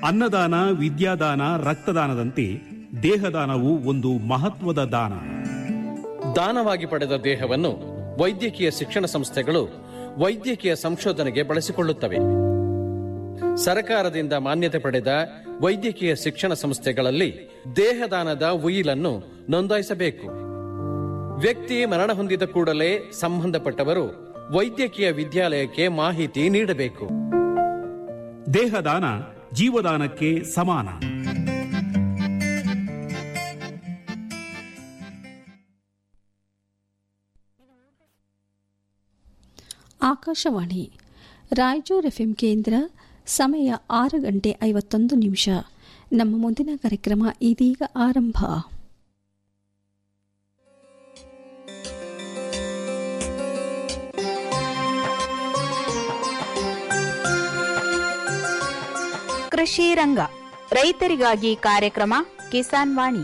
ಅನ್ನದಾನ ವಿದ್ಯಾದಾನ ರಕ್ತದಾನದಂತೆ ದೇಹದಾನವು ಒಂದು ಮಹತ್ವದ ದಾನ ದಾನವಾಗಿ ಪಡೆದ ದೇಹವನ್ನು ವೈದ್ಯಕೀಯ ಶಿಕ್ಷಣ ಸಂಸ್ಥೆಗಳು ವೈದ್ಯಕೀಯ ಸಂಶೋಧನೆಗೆ ಬಳಸಿಕೊಳ್ಳುತ್ತವೆ ಸರಕಾರದಿಂದ ಮಾನ್ಯತೆ ಪಡೆದ ವೈದ್ಯಕೀಯ ಶಿಕ್ಷಣ ಸಂಸ್ಥೆಗಳಲ್ಲಿ ದೇಹದಾನದ ಉಯಿಲನ್ನು ನೋಂದಾಯಿಸಬೇಕು ವ್ಯಕ್ತಿ ಮರಣ ಹೊಂದಿದ ಕೂಡಲೇ ಸಂಬಂಧಪಟ್ಟವರು ವೈದ್ಯಕೀಯ ವಿದ್ಯಾಲಯಕ್ಕೆ ಮಾಹಿತಿ ನೀಡಬೇಕು ದೇಹದಾನ ಜೀವದಾನಕ್ಕೆ ಸಮಾನ ಆಕಾಶವಾಣಿ ರಾಯಚೂರು ಎಫ್ಎಂ ಕೇಂದ್ರ ಸಮಯ ಆರು ಗಂಟೆ ಐವತ್ತೊಂದು ನಿಮಿಷ ನಮ್ಮ ಮುಂದಿನ ಕಾರ್ಯಕ್ರಮ ಇದೀಗ ಆರಂಭ ಕೃಷಿ ರಂಗ ರೈತರಿಗಾಗಿ ಕಾರ್ಯಕ್ರಮ ಕಿಸಾನ್ ವಾಣಿ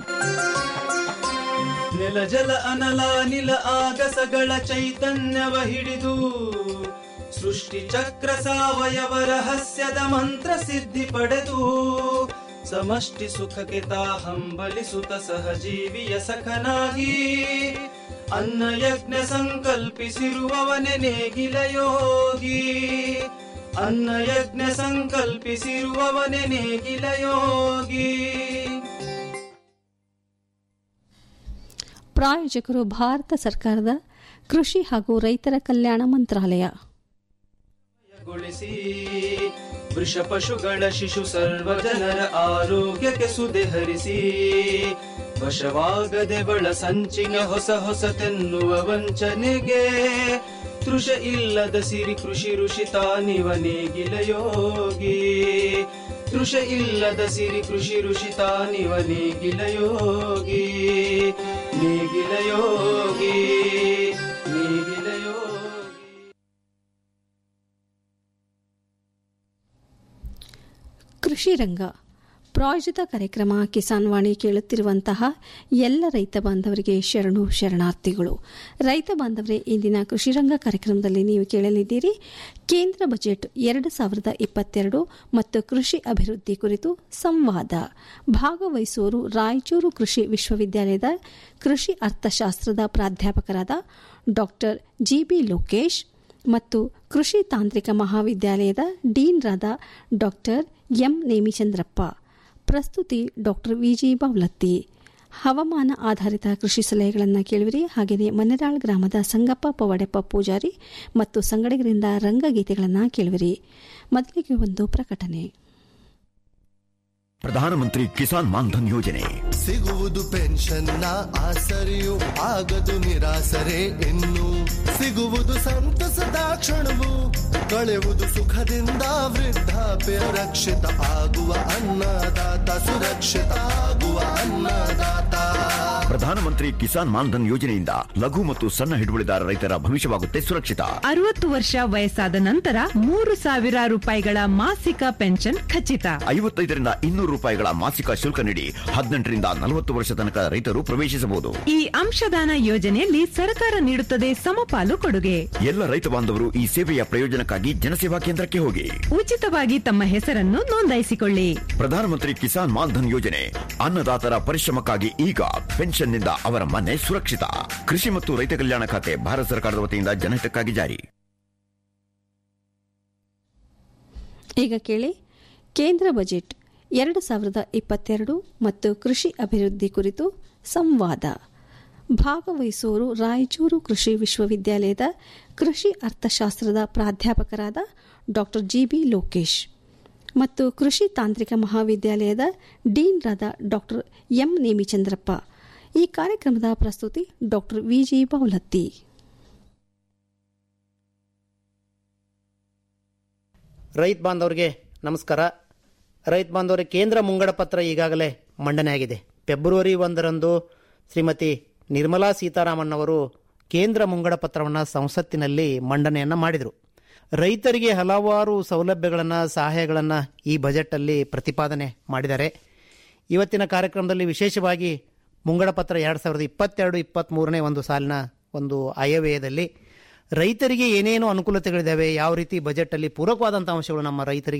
ನೆಲ ಜಲ ಅನಲ ನಿಲ ಆಗಸಗಳ ಚೈತನ್ಯವ ಹಿಡಿದು ಸೃಷ್ಟಿ ಚಕ್ರ ಸಾವಯವ ರಹಸ್ಯದ ಮಂತ್ರ ಸಿದ್ಧಿ ಪಡೆದು ಸಮಷ್ಟಿ ಸುಖಕ್ಕೆ ತಾ ಹಂಬಲಿಸುತ್ತ ಸಹಜೀವಿಯ ಸಖನಾಗಿ ಅನ್ನ ಯಜ್ಞ ಸಂಕಲ್ಪಿಸಿರುವವನೆ ನೇಗಿಲ ಯೋಗಿ ಅನ್ನ ಯಜ್ಞ ಸಂಕಲ್ಪಿಸಿರುವವನೆ ನೇಗಿಲ ಯೋಗಿ ಪ್ರಾಯೋಜಕರು ಭಾರತ ಸರ್ಕಾರದ ಕೃಷಿ ಹಾಗೂ ರೈತರ ಕಲ್ಯಾಣ ಮಂತ್ರಾಲಯ ಗೊಳಿಸಿ ವೃಷ ಪಶುಗಳ ಶಿಶು ಸರ್ವ ಜನರ ಆರೋಗ್ಯಕ್ಕೆ ಸುದೆ ಹರಿಸಿ ವಶವಾಗದೆ ಬಳ ಸಂಚಿನ ಹೊಸ ಹೊಸತೆನ್ನುವ ವಂಚನೆಗೆ ತೃಷ ಇಲ್ಲದ ಸಿರಿ ಕೃಷಿ ಋಷಿ ತಾನಿವ ನೇಗಿಲ ಯೋಗಿ ತೃಷ ಇಲ್ಲದ ಸಿರಿ ಕೃಷಿ ಋಷಿ ತಾನಿವ ನೇಗಿಲ ಯೋಗಿ ನೇಗಿಲ ಯೋಗಿ ನೇಗಿಲ ಯೋಗಿ ಕೃಷಿ ರಂಗ ಪ್ರಾಯೋಜಿತ ಕಾರ್ಯಕ್ರಮ ಕಿಸಾನ್ ವಾಣಿ ಕೇಳುತ್ತಿರುವಂತಹ ಎಲ್ಲ ರೈತ ಬಾಂಧವರಿಗೆ ಶರಣು ಶರಣಾರ್ಥಿಗಳು ರೈತ ಬಾಂಧವರೇ ಇಂದಿನ ಕೃಷಿ ರಂಗ ಕಾರ್ಯಕ್ರಮದಲ್ಲಿ ನೀವು ಕೇಳಲಿದ್ದೀರಿ ಕೇಂದ್ರ ಬಜೆಟ್ ಎರಡು ಸಾವಿರದ ಇಪ್ಪತ್ತೆರಡು ಮತ್ತು ಕೃಷಿ ಅಭಿವೃದ್ಧಿ ಕುರಿತು ಸಂವಾದ ಭಾಗವಹಿಸುವವರು ರಾಯಚೂರು ಕೃಷಿ ವಿಶ್ವವಿದ್ಯಾಲಯದ ಕೃಷಿ ಅರ್ಥಶಾಸ್ತ್ರದ ಪ್ರಾಧ್ಯಾಪಕರಾದ ಡಾಕ್ಟರ್ ಜಿಬಿ ಲೋಕೇಶ್ ಮತ್ತು ಕೃಷಿ ತಾಂತ್ರಿಕ ಮಹಾವಿದ್ಯಾಲಯದ ಡೀನ್ರಾದ ಡಾಕ್ಟರ್ ಎಂ ನೇಮಿಚಂದ್ರಪ್ಪ ಪ್ರಸ್ತುತಿ ಡಾಕ್ಟರ್ ವಿಜಿ ಬಾವ್ಲತ್ತಿ ಹವಾಮಾನ ಆಧಾರಿತ ಕೃಷಿ ಸಲಹೆಗಳನ್ನು ಕೇಳುವಿರಿ ಹಾಗೆಯೇ ಮನೆರಾಳ್ ಗ್ರಾಮದ ಸಂಗಪ್ಪ ಪವಡೆಪ್ಪ ಪೂಜಾರಿ ಮತ್ತು ಸಂಗಡಿಗರಿಂದ ರಂಗಗೀತೆಗಳನ್ನು ಕೇಳುವಿರಿ ಮೊದಲಿಗೆ ಒಂದು ಪ್ರಕಟಣೆ ಪ್ರಧಾನಮಂತ್ರಿ ಕಿಸಾನ್ ಮಾನ್ಧನ್ ಯೋಜನೆ ಸಿಗುವುದು ಪೆನ್ಷನ್ನ ಆಸರೆಯು ಆಗದು ನಿರಾಸರೆ ಇನ್ನು ಸಿಗುವುದು ಸಂತಸದ ಕ್ಷಣವು ಕಳೆಯುವುದು ಸುಖದಿಂದ ವೃದ್ಧಾಪ್ಯ ರಕ್ಷಿತ ಆಗುವ ಅನ್ನದಾತ ಸುರಕ್ಷಿತ ಆಗುವ ಅನ್ನದಾತ ಪ್ರಧಾನಮಂತ್ರಿ ಕಿಸಾನ್ ಮಾನ್ಧನ್ ಯೋಜನೆಯಿಂದ ಲಘು ಮತ್ತು ಸಣ್ಣ ಹಿಡುವಳಿದಾರ ರೈತರ ಭವಿಷ್ಯವಾಗುತ್ತೆ ಸುರಕ್ಷಿತ ಅರವತ್ತು ವರ್ಷ ವಯಸ್ಸಾದ ನಂತರ ಮೂರು ಸಾವಿರ ರೂಪಾಯಿಗಳ ಮಾಸಿಕ ಪೆನ್ಷನ್ ಖಚಿತ ಐವತ್ತೈದರಿಂದ ಇನ್ನೂರು ರೂಪಾಯಿಗಳ ಮಾಸಿಕ ಶುಲ್ಕ ನೀಡಿ ಹದಿನೆಂಟರಿಂದ ನಲವತ್ತು ವರ್ಷ ತನಕ ರೈತರು ಪ್ರವೇಶಿಸಬಹುದು ಈ ಅಂಶದಾನ ಯೋಜನೆಯಲ್ಲಿ ಸರ್ಕಾರ ನೀಡುತ್ತದೆ ಸಮಪಾಲು ಕೊಡುಗೆ ಎಲ್ಲ ರೈತ ಬಾಂಧವರು ಈ ಸೇವೆಯ ಪ್ರಯೋಜನಕ್ಕಾಗಿ ಜನಸೇವಾ ಕೇಂದ್ರಕ್ಕೆ ಹೋಗಿ ಉಚಿತವಾಗಿ ತಮ್ಮ ಹೆಸರನ್ನು ನೋಂದಾಯಿಸಿಕೊಳ್ಳಿ ಪ್ರಧಾನಮಂತ್ರಿ ಕಿಸಾನ್ ಮಾನ್ಧನ್ ಯೋಜನೆ ಅನ್ನದಾತರ ಪರಿಶ್ರಮಕ್ಕಾಗಿ ಈಗ ಪೆನ್ಷನ್ನಿಂದ ಅವರ ಮನೆ ಸುರಕ್ಷಿತ ಕೃಷಿ ಮತ್ತು ರೈತ ಕಲ್ಯಾಣ ಖಾತೆ ಭಾರತ ಸರ್ಕಾರದ ವತಿಯಿಂದ ಜನಹಿತಕ್ಕಾಗಿ ಜಾರಿ ಈಗ ಕೇಳಿ ಕೇಂದ್ರ ಬಜೆಟ್ ಎರಡು ಸಾವಿರದ ಇಪ್ಪತ್ತೆರಡು ಮತ್ತು ಕೃಷಿ ಅಭಿವೃದ್ಧಿ ಕುರಿತು ಸಂವಾದ ಭಾಗವಹಿಸುವವರು ರಾಯಚೂರು ಕೃಷಿ ವಿಶ್ವವಿದ್ಯಾಲಯದ ಕೃಷಿ ಅರ್ಥಶಾಸ್ತ್ರದ ಪ್ರಾಧ್ಯಾಪಕರಾದ ಡಾಕ್ಟರ್ ಜಿಬಿ ಲೋಕೇಶ್ ಮತ್ತು ಕೃಷಿ ತಾಂತ್ರಿಕ ಮಹಾವಿದ್ಯಾಲಯದ ಡೀನ್ರಾದ ಡಾಕ್ಟರ್ ಎಂ ನೇಮಿಚಂದ್ರಪ್ಪ ಈ ಕಾರ್ಯಕ್ರಮದ ಪ್ರಸ್ತುತಿ ಡಾಕ್ಟರ್ ವಿಜಿ ಬೌಲತ್ತಿ ರೈತ ಬಾಂಧವರಿಗೆ ನಮಸ್ಕಾರ ರೈತ ಬಾಂಧವರ ಕೇಂದ್ರ ಮುಂಗಡ ಪತ್ರ ಈಗಾಗಲೇ ಮಂಡನೆಯಾಗಿದೆ ಫೆಬ್ರವರಿ ಒಂದರಂದು ಶ್ರೀಮತಿ ನಿರ್ಮಲಾ ಸೀತಾರಾಮನ್ ಅವರು ಕೇಂದ್ರ ಮುಂಗಡ ಪತ್ರವನ್ನು ಸಂಸತ್ತಿನಲ್ಲಿ ಮಂಡನೆಯನ್ನು ಮಾಡಿದರು ರೈತರಿಗೆ ಹಲವಾರು ಸೌಲಭ್ಯಗಳನ್ನು ಸಹಾಯಗಳನ್ನು ಈ ಬಜೆಟಲ್ಲಿ ಪ್ರತಿಪಾದನೆ ಮಾಡಿದ್ದಾರೆ ಇವತ್ತಿನ ಕಾರ್ಯಕ್ರಮದಲ್ಲಿ ವಿಶೇಷವಾಗಿ ಮುಂಗಡ ಪತ್ರ ಎರಡು ಸಾವಿರದ ಇಪ್ಪತ್ತೆರಡು ಇಪ್ಪತ್ತ್ಮೂರನೇ ಒಂದು ಸಾಲಿನ ಒಂದು ಆಯವ್ಯಯದಲ್ಲಿ ರೈತರಿಗೆ ಏನೇನು ಅನುಕೂಲತೆಗಳಿದ್ದಾವೆ ಯಾವ ರೀತಿ ಬಜೆಟಲ್ಲಿ ಪೂರಕವಾದಂಥ ಅಂಶಗಳು ನಮ್ಮ ರೈತರಿಗೆ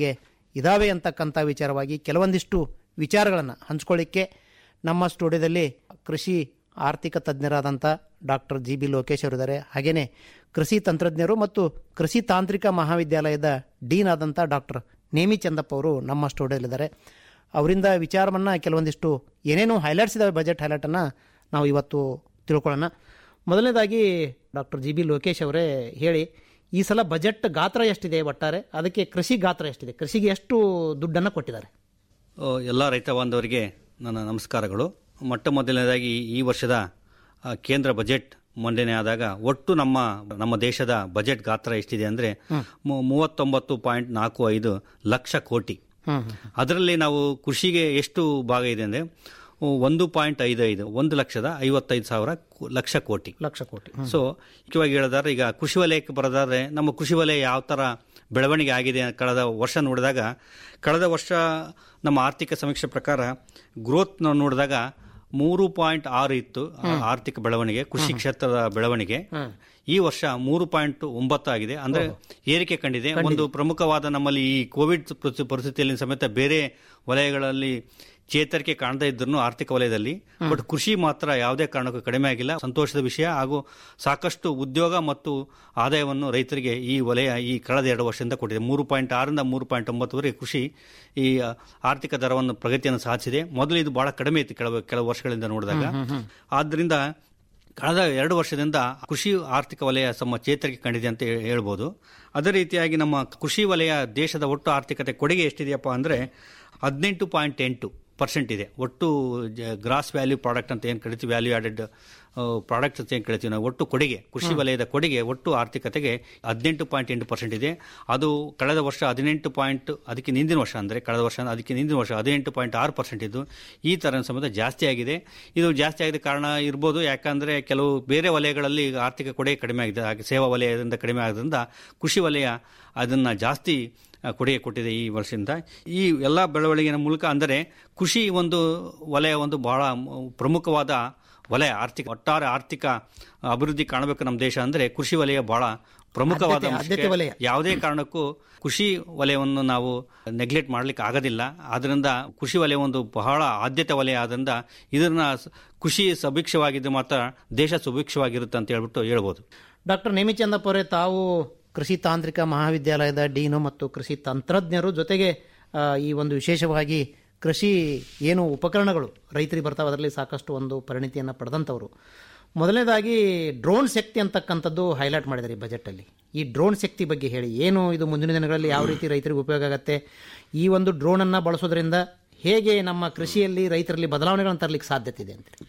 ಇದಾವೆ ಅಂತಕ್ಕಂಥ ವಿಚಾರವಾಗಿ ಕೆಲವೊಂದಿಷ್ಟು ವಿಚಾರಗಳನ್ನು ಹಂಚ್ಕೊಳ್ಳಿಕ್ಕೆ ನಮ್ಮ ಸ್ಟುಡಿಯೋದಲ್ಲಿ ಕೃಷಿ ಆರ್ಥಿಕ ತಜ್ಞರಾದಂಥ ಡಾಕ್ಟರ್ ಜಿ ಬಿ ಲೋಕೇಶ್ ಅವರಿದ್ದಾರೆ ಹಾಗೆಯೇ ಕೃಷಿ ತಂತ್ರಜ್ಞರು ಮತ್ತು ಕೃಷಿ ತಾಂತ್ರಿಕ ಮಹಾವಿದ್ಯಾಲಯದ ಡೀನ್ ಆದಂಥ ಡಾಕ್ಟರ್ ನೇಮಿ ಚಂದಪ್ಪ ಅವರು ನಮ್ಮ ಸ್ಟುಡಿಯೋದಲ್ಲಿದ್ದಾರೆ ಅವರಿಂದ ವಿಚಾರವನ್ನು ಕೆಲವೊಂದಿಷ್ಟು ಏನೇನು ಹೈಲೈಟ್ಸ್ ಇದಾವೆ ಬಜೆಟ್ ಹೈಲೈಟನ್ನು ನಾವು ಇವತ್ತು ತಿಳ್ಕೊಳ್ಳೋಣ ಮೊದಲನೇದಾಗಿ ಡಾಕ್ಟರ್ ಜಿ ಬಿ ಲೋಕೇಶ್ ಅವರೇ ಹೇಳಿ ಈ ಸಲ ಬಜೆಟ್ ಗಾತ್ರ ಎಷ್ಟಿದೆ ಒಟ್ಟಾರೆ ಅದಕ್ಕೆ ಕೃಷಿ ಗಾತ್ರ ಎಷ್ಟಿದೆ ಕೃಷಿಗೆ ಎಷ್ಟು ದುಡ್ಡನ್ನು ಕೊಟ್ಟಿದ್ದಾರೆ ಎಲ್ಲ ರೈತ ಬಾಂಧವರಿಗೆ ನನ್ನ ನಮಸ್ಕಾರಗಳು ಮೊಟ್ಟ ಮೊದಲನೇದಾಗಿ ಈ ವರ್ಷದ ಆ, ಕೇಂದ್ರ ಬಜೆಟ್ ಮಂಡನೆ ಆದಾಗ ಒಟ್ಟು ನಮ್ಮ ನಮ್ಮ ದೇಶದ ಬಜೆಟ್ ಗಾತ್ರ ಎಷ್ಟಿದೆ ಅಂದರೆ ಮೂವತ್ತೊಂಬತ್ತು ಪಾಯಿಂಟ್ ನಾಲ್ಕು ಐದು ಲಕ್ಷ ಕೋಟಿ ಅದರಲ್ಲಿ ನಾವು ಕೃಷಿಗೆ ಎಷ್ಟು ಭಾಗ ಇದೆ ಅಂದರೆ ಒಂದು ಪಾಯಿಂಟ್ ಐದು ಐದು ಒಂದು ಲಕ್ಷದ ಐವತ್ತೈದು ಸಾವಿರ ಕು- ಲಕ್ಷ ಕೋಟಿ ಲಕ್ಷ ಕೋಟಿ ಸೊ ಮುಖ್ಯವಾಗಿ ಹೇಳೋದಾದ್ರೆ ಈಗ ಕೃಷಿ ವಲಯಕ್ಕೆ ಬರೋದಾದ್ರೆ ನಮ್ಮ ಕೃಷಿ ವಲಯ ಯಾವ ಥರ ಬೆಳವಣಿಗೆ ಆಗಿದೆ ಕಳೆದ ವರ್ಷ ನೋಡಿದಾಗ ಕಳೆದ ವರ್ಷ ನಮ್ಮ ಆರ್ಥಿಕ ಸಮೀಕ್ಷೆ ಪ್ರಕಾರ ಗ್ರೋತ್ ನೋಡಿದಾಗ ಮೂರು ಪಾಯಿಂಟ್ ಆರು ಇತ್ತು ಆ ಆರ್ಥಿಕ ಬೆಳವಣಿಗೆ ಕೃಷಿ ಕ್ಷೇತ್ರದ ಬೆಳವಣಿಗೆ ಈ ವರ್ಷ ಮೂರು ಪಾಯಿಂಟ್ ಒಂಬತ್ತು ಆಗಿದೆ ಅಂದ್ರೆ ಏರಿಕೆ ಕಂಡಿದೆ ಒಂದು ಪ್ರಮುಖವಾದ ನಮ್ಮಲ್ಲಿ ಈ ಕೋವಿಡ್ ಪರಿಸ್ಥಿ- ಪರಿಸ್ಥಿತಿಯಲ್ಲಿ ಸಮೇತ ಬೇರೆ ವಲಯಗಳಲ್ಲಿ ಚೇತರಿಕೆ ಕಾಣದೇ ಇದ್ರೂ ಆರ್ಥಿಕ ವಲಯದಲ್ಲಿ ಬಟ್ ಕೃಷಿ ಮಾತ್ರ ಯಾವುದೇ ಕಾರಣಕ್ಕೂ ಕಡಿಮೆ ಆಗಿಲ್ಲ ಸಂತೋಷದ ವಿಷಯ ಹಾಗೂ ಸಾಕಷ್ಟು ಉದ್ಯೋಗ ಮತ್ತು ಆದಾಯವನ್ನು ರೈತರಿಗೆ ಈ ವಲಯ ಈ ಕಳೆದ ಎರಡು ವರ್ಷದಿಂದ ಕೊಟ್ಟಿದೆ ಮೂರು ಪಾಯಿಂಟ್ ಆರರಿಂದ ಮೂರು ಪಾಯಿಂಟ್ ಒಂಬತ್ತುವರೆಗೆ ಕೃಷಿ ಈ ಆ, ಆರ್ಥಿಕ ದರವನ್ನು ಪ್ರಗತಿಯನ್ನು ಸಾಧಿಸಿದೆ ಮೊದಲು ಇದು ಬಹಳ ಕಡಿಮೆ ಇತ್ತು ಕೆಲವು ಕೆಲವು ವರ್ಷಗಳಿಂದ ನೋಡಿದಾಗ ಆದ್ದರಿಂದ ಕಳೆದ ಎರಡು ವರ್ಷದಿಂದ ಕೃಷಿ ಆರ್ಥಿಕ ವಲಯ ತಮ್ಮ ಚೇತರಿಕೆ ಕಂಡಿದೆ ಅಂತ ಹೇ- ಹೇಳ್ಬೋದು ಅದೇ ರೀತಿಯಾಗಿ ನಮ್ಮ ಕೃಷಿ ವಲಯ ದೇಶದ ಒಟ್ಟು ಆರ್ಥಿಕತೆ ಕೊಡುಗೆ ಎಷ್ಟಿದೆಯಪ್ಪ ಅಂದರೆ ಹದಿನೆಂಟು ಪಾಯಿಂಟ್ ಎಂಟು ಪರ್ಸೆಂಟ್ ಇದೆ ಒಟ್ಟು ಗ್ರಾಸ್ ವ್ಯಾಲ್ಯೂ ಪ್ರಾಡಕ್ಟ್ ಅಂತ ಏನು ಕರಿತೀವಿ ವ್ಯಾಲ್ಯೂ ಆಡೆಡ್ ಪ್ರಾಡಕ್ಟ್ ಅಂತ ಏನು ಕರಿತೀವಿ ನಾವು ಒಟ್ಟು ಕೊಡುಗೆ ಕೃಷಿ ವಲಯದ ಕೊಡುಗೆ ಒಟ್ಟು ಆರ್ಥಿಕತೆಗೆ ಹದಿನೆಂಟು ಪಾಯಿಂಟ್ ಎಂಟು ಪರ್ಸೆಂಟ್ ಇದೆ ಅದು ಕಳೆದ ವರ್ಷ ಹದಿನೆಂಟು ಪಾಯಿಂಟ್ ಅದಕ್ಕೆ ಹಿಂದಿನ ವರ್ಷ ಅಂದರೆ ಕಳೆದ ವರ್ಷ ಅದಕ್ಕೆ ಹಿಂದಿನ ವರ್ಷ ಹದಿನೆಂಟು ಪಾಯಿಂಟ್ ಆರು ಪರ್ಸೆಂಟ್ ಇದ್ದು ಈ ಥರ ಸಮೇತ ಜಾಸ್ತಿ ಆಗಿದೆ ಇದು ಜಾಸ್ತಿ ಆಗಿದ ಕಾರಣ ಇರ್ಬೋದು ಯಾಕಂದರೆ ಕೆಲವು ಬೇರೆ ವಲಯಗಳಲ್ಲಿ ಈಗ ಆರ್ಥಿಕ ಕೊಡುಗೆ ಕಡಿಮೆ ಆಗಿದೆ ಹಾಗೆ ಸೇವಾ ವಲಯದಿಂದ ಕಡಿಮೆ ಆಗೋದ್ರಿಂದ ಕೃಷಿ ವಲಯ ಅದನ್ನು ಜಾಸ್ತಿ ಆ, ಕೊಡುಗೆ ಕೊಟ್ಟಿದೆ ಈ ವರ್ಷದಿಂದ ಈ ಎಲ್ಲ ಬೆಳವಣಿಗೆಯ ಮೂಲಕ ಅಂದರೆ ಕೃಷಿ ಒಂದು ವಲಯ ಒಂದು ಬಹಳ ಮ- ಪ್ರಮುಖವಾದ ವಲಯ ಆರ್ಥಿಕ ಒಟ್ಟಾರೆ ಆರ್ಥಿಕ ಅಭಿವೃದ್ಧಿ ಕಾಣಬೇಕು ನಮ್ಮ ದೇಶ ಅಂದರೆ ಕೃಷಿ ವಲಯ ಬಹಳ ಪ್ರಮುಖವಾದ ಆದ್ಯತೆ- ಅಂಶಕ್ಕೆ ಆದ್ಯತೆ ವಲಯ. ಯಾವುದೇ ಕಾರಣಕ್ಕೂ ಕೃಷಿ ವಲಯವನ್ನು ನಾವು ನೆಗ್ಲೆಕ್ಟ್ ಮಾಡಲಿಕ್ಕೆ ಆಗೋದಿಲ್ಲ ಆದ್ದರಿಂದ ಕೃಷಿ ವಲಯ ಒಂದು ಬಹಳ ಆದ್ಯತೆ ವಲಯ ಆದ್ರಿಂದ ಇದನ್ನ ಸ- ಕೃಷಿ ಸುಭಿಕ್ಷವಾಗಿದ್ದು ಮಾತ್ರ ದೇಶ ಸುಭಿಕ್ಷವಾಗಿರುತ್ತೆ ಅಂತ ಹೇಳ್ಬಿಟ್ಟು ಹೇಳ್ಬೋದು ಡಾಕ್ಟರ್ ನೇಮಿಚಂದಪ್ಪ ಅವರೇ ತಾವು ಕೃಷಿ ತಾಂತ್ರಿಕ ಮಹಾವಿದ್ಯಾಲಯದ ಡೀನು ಮತ್ತು ಕೃಷಿ ತಂತ್ರಜ್ಞರು ಜೊತೆಗೆ ಆ, ಈ ಒಂದು ವಿಶೇಷವಾಗಿ ಕೃಷಿ ಏನು ಉಪಕರಣಗಳು ರೈತರಿಗೆ ಬರ್ತಾವೆ ಅದರಲ್ಲಿ ಸಾಕಷ್ಟು ಒಂದು ಪರಿಣಿತಿಯನ್ನು ಪಡೆದಂಥವರು ಮೊದಲನೇದಾಗಿ ಡ್ರೋನ್ ಶಕ್ತಿ ಅಂತಕ್ಕಂಥದ್ದು ಹೈಲೈಟ್ ಮಾಡಿದ್ದಾರೆ ಈ ಬಜೆಟಲ್ಲಿ ಈ ಡ್ರೋನ್ ಶಕ್ತಿ ಬಗ್ಗೆ ಹೇಳಿ ಏನು ಇದು ಮುಂದಿನ ದಿನಗಳಲ್ಲಿ ಯಾವ ರೀತಿ ರೈತರಿಗೆ ಉಪಯೋಗ ಆಗುತ್ತೆ ಈ ಒಂದು ಡ್ರೋನನ್ನು ಬಳಸೋದ್ರಿಂದ ಹೇಗೆ ನಮ್ಮ ಕೃಷಿಯಲ್ಲಿ ರೈತರಲ್ಲಿ ಬದಲಾವಣೆಗಳನ್ನು ತರಲಿಕ್ಕೆ ಸಾಧ್ಯತೆ ಇದೆ ಅಂತ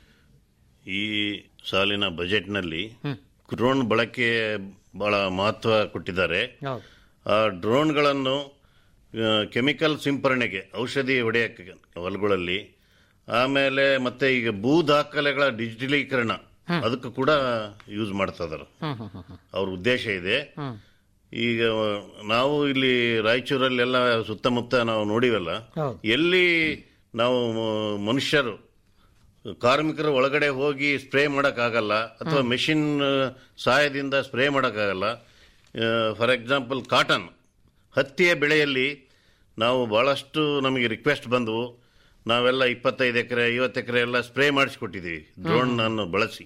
ಈ ಸಾಲಿನ ಬಜೆಟ್ನಲ್ಲಿ ಡ್ರೋನ್ ಬಳಕೆ ಬಹಳ ಮಹತ್ವ ಕೊಟ್ಟಿದ್ದಾರೆ ಹೌದು ಆ ಡ್ರೋನ್ಗಳನ್ನು ಆ, ಕೆಮಿಕಲ್ ಸಿಂಪರಣೆಗೆ ಔಷಧಿ ಹೊಡೆಯಕ್ಕೆ ಹೊಲಗಳಲ್ಲಿ ಆಮೇಲೆ ಮತ್ತೆ ಈಗ ಭೂ ದಾಖಲೆಗಳ ಡಿಜಿಟಲೀಕರಣ ಅದಕ್ಕೂ ಕೂಡ ಯೂಸ್ ಮಾಡ್ತಾ ಇದಾರೆ ಅವ್ರ ಉದ್ದೇಶ ಇದೆ ಈಗ ನಾವು ಇಲ್ಲಿ ರಾಯಚೂರಲ್ಲೆಲ್ಲ ಸುತ್ತಮುತ್ತ ನಾವು ನೋಡಿವಲ್ಲ ಹೌದು. ಎಲ್ಲಿ ನಾವು ಮನುಷ್ಯರು ಕಾರ್ಮಿಕರು ಒಳಗಡೆ ಹೋಗಿ ಸ್ಪ್ರೇ ಮಾಡೋಕ್ಕಾಗಲ್ಲ ಅಥವಾ ಮೆಷಿನ್ ಸಹಾಯದಿಂದ ಸ್ಪ್ರೇ ಮಾಡೋಕ್ಕಾಗಲ್ಲ ಫಾರ್ ಎಕ್ಸಾಂಪಲ್ ಕಾಟನ್ ಹತ್ತಿಯ ಬೆಳೆಯಲ್ಲಿ ನಾವು ಬಹಳಷ್ಟು ನಮಗೆ ರಿಕ್ವೆಸ್ಟ್ ಬಂದವು ನಾವೆಲ್ಲ ಇಪ್ಪತ್ತೈದು ಎಕರೆ ಐವತ್ತು ಎಕರೆ ಎಲ್ಲ ಸ್ಪ್ರೇ ಮಾಡಿಸ್ಕೊಟ್ಟಿದ್ದೀವಿ ಡ್ರೋನ್ ಅನ್ನು ಬಳಸಿ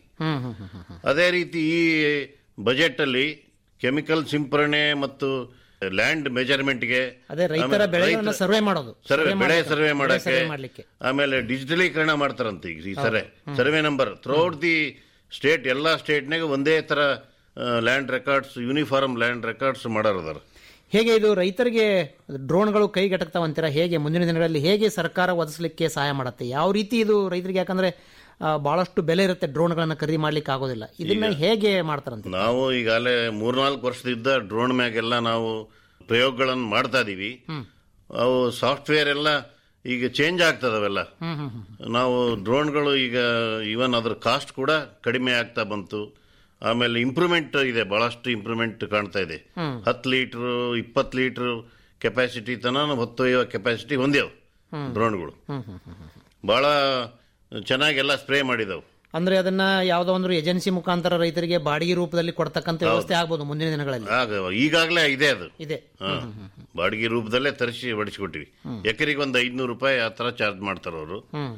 ಅದೇ ರೀತಿ ಈ ಬಜೆಟ್ ಅಲ್ಲಿ ಕೆಮಿಕಲ್ ಸಿಂಪರಣೆ ಮತ್ತು ಲ್ಯಾಂಡ್ ಮೆಜರ್ಮೆಂಟ್ಗೆ ಅದೇ ರೈತರ ಬೆಳೆಗಳನ್ನ ಸರ್ವೆ ಮಾಡೋದು ಸರ್ವೆ ಸರ್ವೆ ಬೆಳೆ ಮಾಡ್ಲಿಕ್ಕೆ. ಸರ್ವೆ ಬೆಳೆ ಮಾಡಕ್ಕೆ ಸರ್ವೆ ಮಾಡ್ಲಿಕ್ಕೆ ಆಮೇಲೆ ಡಿಜಿಟಲೀಕರಣ ಮಾಡ್ತಾರಂತೆ ಈಗ ಈ ಸರಿ survey number throughout the state ಎಲ್ಲಾ ಸ್ಟೇಟ್ನಾಗ ಒಂದೇ ತರ land records uniform land records ಮಾಡೋರದಾರ ಹೇಗೆ ಇದು ರೈತರಿಗೆ ಡ್ರೋನ್ಗಳು ಕೈಗೆಟಕ್ತಾವಂತೀರಾ ಹೇಗೆ ಮುಂದಿನ ದಿನಗಳಲ್ಲಿ ಹೇಗೆ ಸರ್ಕಾರ ಒದಗಿಸಲಿಕ್ಕೆ ಸಹಾಯ ಮಾಡುತ್ತೆ ಯಾವ ರೀತಿ ಇದು ರೈತರಿಗೆ ಯಾಕಂದ್ರೆ ಆ, ಬಹಳಷ್ಟು ಬೆಲೆ ಇರುತ್ತೆ ಡ್ರೋನ್ಗಳನ್ನ ಖರೀದಿ ಮಾಡ್ಲಿಕ್ಕೆ ಆಗೋದಿಲ್ಲ ಇದನ್ನ ಹೇಗೆ ಮಾಡ್ತಾರಂತೆ ನಾವು ಈಗಾಗಲೇ ಮೂರ್ನಾಲ್ಕು ವರ್ಷದಿಂದ ಡ್ರೋನ್ ಮ್ಯಾಗೆಲ್ಲ ನಾವು ಪ್ರಯೋಗಗಳನ್ನು ಮಾಡ್ತಾ ಇದೀವಿ ಅವು ಸಾಫ್ಟ್ವೇರ್ ಎಲ್ಲ ಈಗ ಚೇಂಜ್ ಆಗ್ತದವೆಲ್ಲ ನಾವು ಡ್ರೋನ್ಗಳು ಈಗ ಈವನ್ ಅದ್ರ ಕಾಸ್ಟ್ ಕೂಡ ಕಡಿಮೆ ಆಗ್ತಾ ಬಂತು ಆಮೇಲೆ ಇಂಪ್ರೂವ್ಮೆಂಟ್ ಇದೆ ಬಹಳಷ್ಟು ಇಂಪ್ರೂವ್ಮೆಂಟ್ ಕಾಣ್ತಾ ಇದೆ ಹತ್ತು ಲೀಟರ್ ಇಪ್ಪತ್ತು ಲೀಟರ್ ಕೆಪಾಸಿಟಿ ತನ ಹೊತ್ತೊಯ್ಯುವ ಕೆಪಾಸಿಟಿ ಹೊಂದೇವು ಡ್ರೋನ್ಗಳು ಬಹಳ ಚೆನ್ನಾಗೆಲ್ಲ ಸ್ಪ್ರೇ ಮಾಡಿದವು ಅಂದ್ರೆ ಅದನ್ನ ಯಾವ್ದೋ ಒಂದು ಏಜೆನ್ಸಿ ಮುಖಾಂತರ ರೈತರಿಗೆ ಬಾಡಿಗೆ ರೂಪದಲ್ಲಿ ಕೊಡ್ತಕ್ಕಂಥ ವ್ಯವಸ್ಥೆ ಆಗ್ಬೋದು ಮುಂದಿನ ದಿನಗಳಲ್ಲಿ ಆಗ ಈಗಾಗಲೇ ಇದೆ ಅದು ಇದೆ ಹಾ. ಬಾಡಿಗೆ ರೂಪದಲ್ಲೇ ತರಿಸಿ ಬಡಿಸ್ಕೊಟ್ಟಿವಿ ಎಕರೆಗೆ ಒಂದು ಐದ್ನೂರು ರೂಪಾಯಿ ಆ ಥರ ಚಾರ್ಜ್ ಮಾಡ್ತಾರೆ ಅವರು ಹ್ಮ್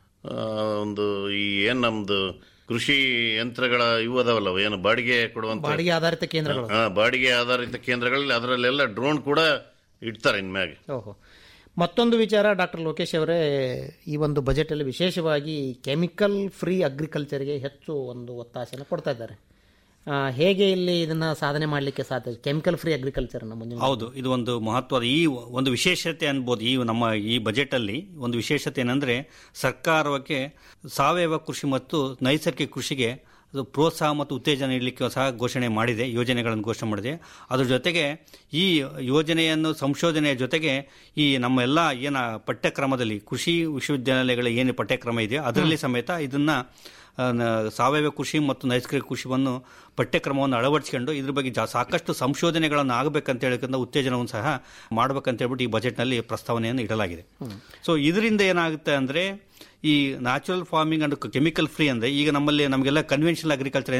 ಒಂದು ಈ ಏನ್ ನಮ್ದು ಕೃಷಿ ಯಂತ್ರಗಳ ಇವು ಅದಾವಲ್ಲ ಏನು ಬಾಡಿಗೆ ಕೊಡುವಂತ ಬಾಡಿಗೆ ಆಧಾರಿತ ಕೇಂದ್ರಗಳು ಹಾ, ಬಾಡಿಗೆ ಆಧಾರಿತ ಕೇಂದ್ರಗಳಲ್ಲಿ ಅದರಲ್ಲೆಲ್ಲ ಡ್ರೋನ್ ಕೂಡ ಇಡ್ತಾರೆ ಇನ್ಮ್ಯಾಗ ಓಹೋ ಮತ್ತೊಂದು ವಿಚಾರ ಡಾಕ್ಟರ್ ಲೋಕೇಶ್ ಅವರೇ ಈ ಒಂದು ಬಜೆಟಲ್ಲಿ ವಿಶೇಷವಾಗಿ ಕೆಮಿಕಲ್ ಫ್ರೀ ಅಗ್ರಿಕಲ್ಚರ್ಗೆ ಹೆಚ್ಚು ಒಂದು ಒತ್ತಾಸೆಯನ್ನು ಕೊಡ್ತಾ ಇದ್ದಾರೆ ಆ, ಹೇಗೆ ಇಲ್ಲಿ ಇದನ್ನ ಸಾಧನೆ ಮಾಡಲಿಕ್ಕೆ ಸಾಧ್ಯ ಕೆಮಿಕಲ್ ಫ್ರೀ ಅಗ್ರಿಕಲ್ಚರ್ ಮುಂದಿನ ಹೌದು ಇದು ಒಂದು ಮಹತ್ವದ ಈ ಒಂದು ವಿಶೇಷತೆ ಅನ್ಬೋದು ಈ ನಮ್ಮ ಈ ಬಜೆಟ್ ಅಲ್ಲಿ ಒಂದು ವಿಶೇಷತೆ ಏನಂದ್ರೆ ಸರ್ಕಾರಕ್ಕೆ ಸಾವಯವ ಕೃಷಿ ಮತ್ತು ನೈಸರ್ಗಿಕ ಕೃಷಿಗೆ ಅದು ಪ್ರೋತ್ಸಾಹ ಮತ್ತು ಉತ್ತೇಜನ ನೀಡಲಿಕ್ಕೆ ಸಹ ಘೋಷಣೆ ಮಾಡಿದೆ ಯೋಜನೆಗಳನ್ನು ಘೋಷಣೆ ಮಾಡಿದೆ ಅದ್ರ ಜೊತೆಗೆ ಈ ಯೋಜನೆಯನ್ನು ಸಂಶೋಧನೆಯ ಜೊತೆಗೆ ಈ ನಮ್ಮ ಎಲ್ಲ ಏನ ಪಠ್ಯಕ್ರಮದಲ್ಲಿ ಕೃಷಿ ವಿಶ್ವವಿದ್ಯಾನಿಲಯಗಳ ಏನು ಪಠ್ಯಕ್ರಮ ಇದೆ ಅದರಲ್ಲಿ ಸಮೇತ ಇದನ್ನ ಆ, ನ- ಸಾವಯವ ಕೃಷಿ ಮತ್ತು ನೈಸರ್ಗಿಕ ಕೃಷಿಯನ್ನು ಪಠ್ಯಕ್ರಮವನ್ನು ಅಳವಡಿಸಿಕೊಂಡು ಇದ್ರ ಬಗ್ಗೆ ಜಾ- ಸಾಕಷ್ಟು ಸಂಶೋಧನೆಗಳನ್ನು ಆಗಬೇಕಂತ ಹೇಳಿಕೊಂಡು ಉತ್ತೇಜನವನ್ನು ಸಹ ಮಾಡಬೇಕಂತ ಹೇಳ್ಬಿಟ್ಟು ಈ ಬಜೆಟ್ನಲ್ಲಿ ಪ್ರಸ್ತಾವನೆಯನ್ನು ಇಡಲಾಗಿದೆ ಸೊ ಇದರಿಂದ ಏನಾಗುತ್ತೆ ಅಂದ್ರೆ ಈ natural farming and chemical free ಅಂದ್ರೆ ಈಗ ನಮ್ಮಲ್ಲಿ ನಮಗೆಲ್ಲ ಕನ್ವೆನ್ಷನಲ್ ಅಗ್ರಿಕಲ್ಚರ್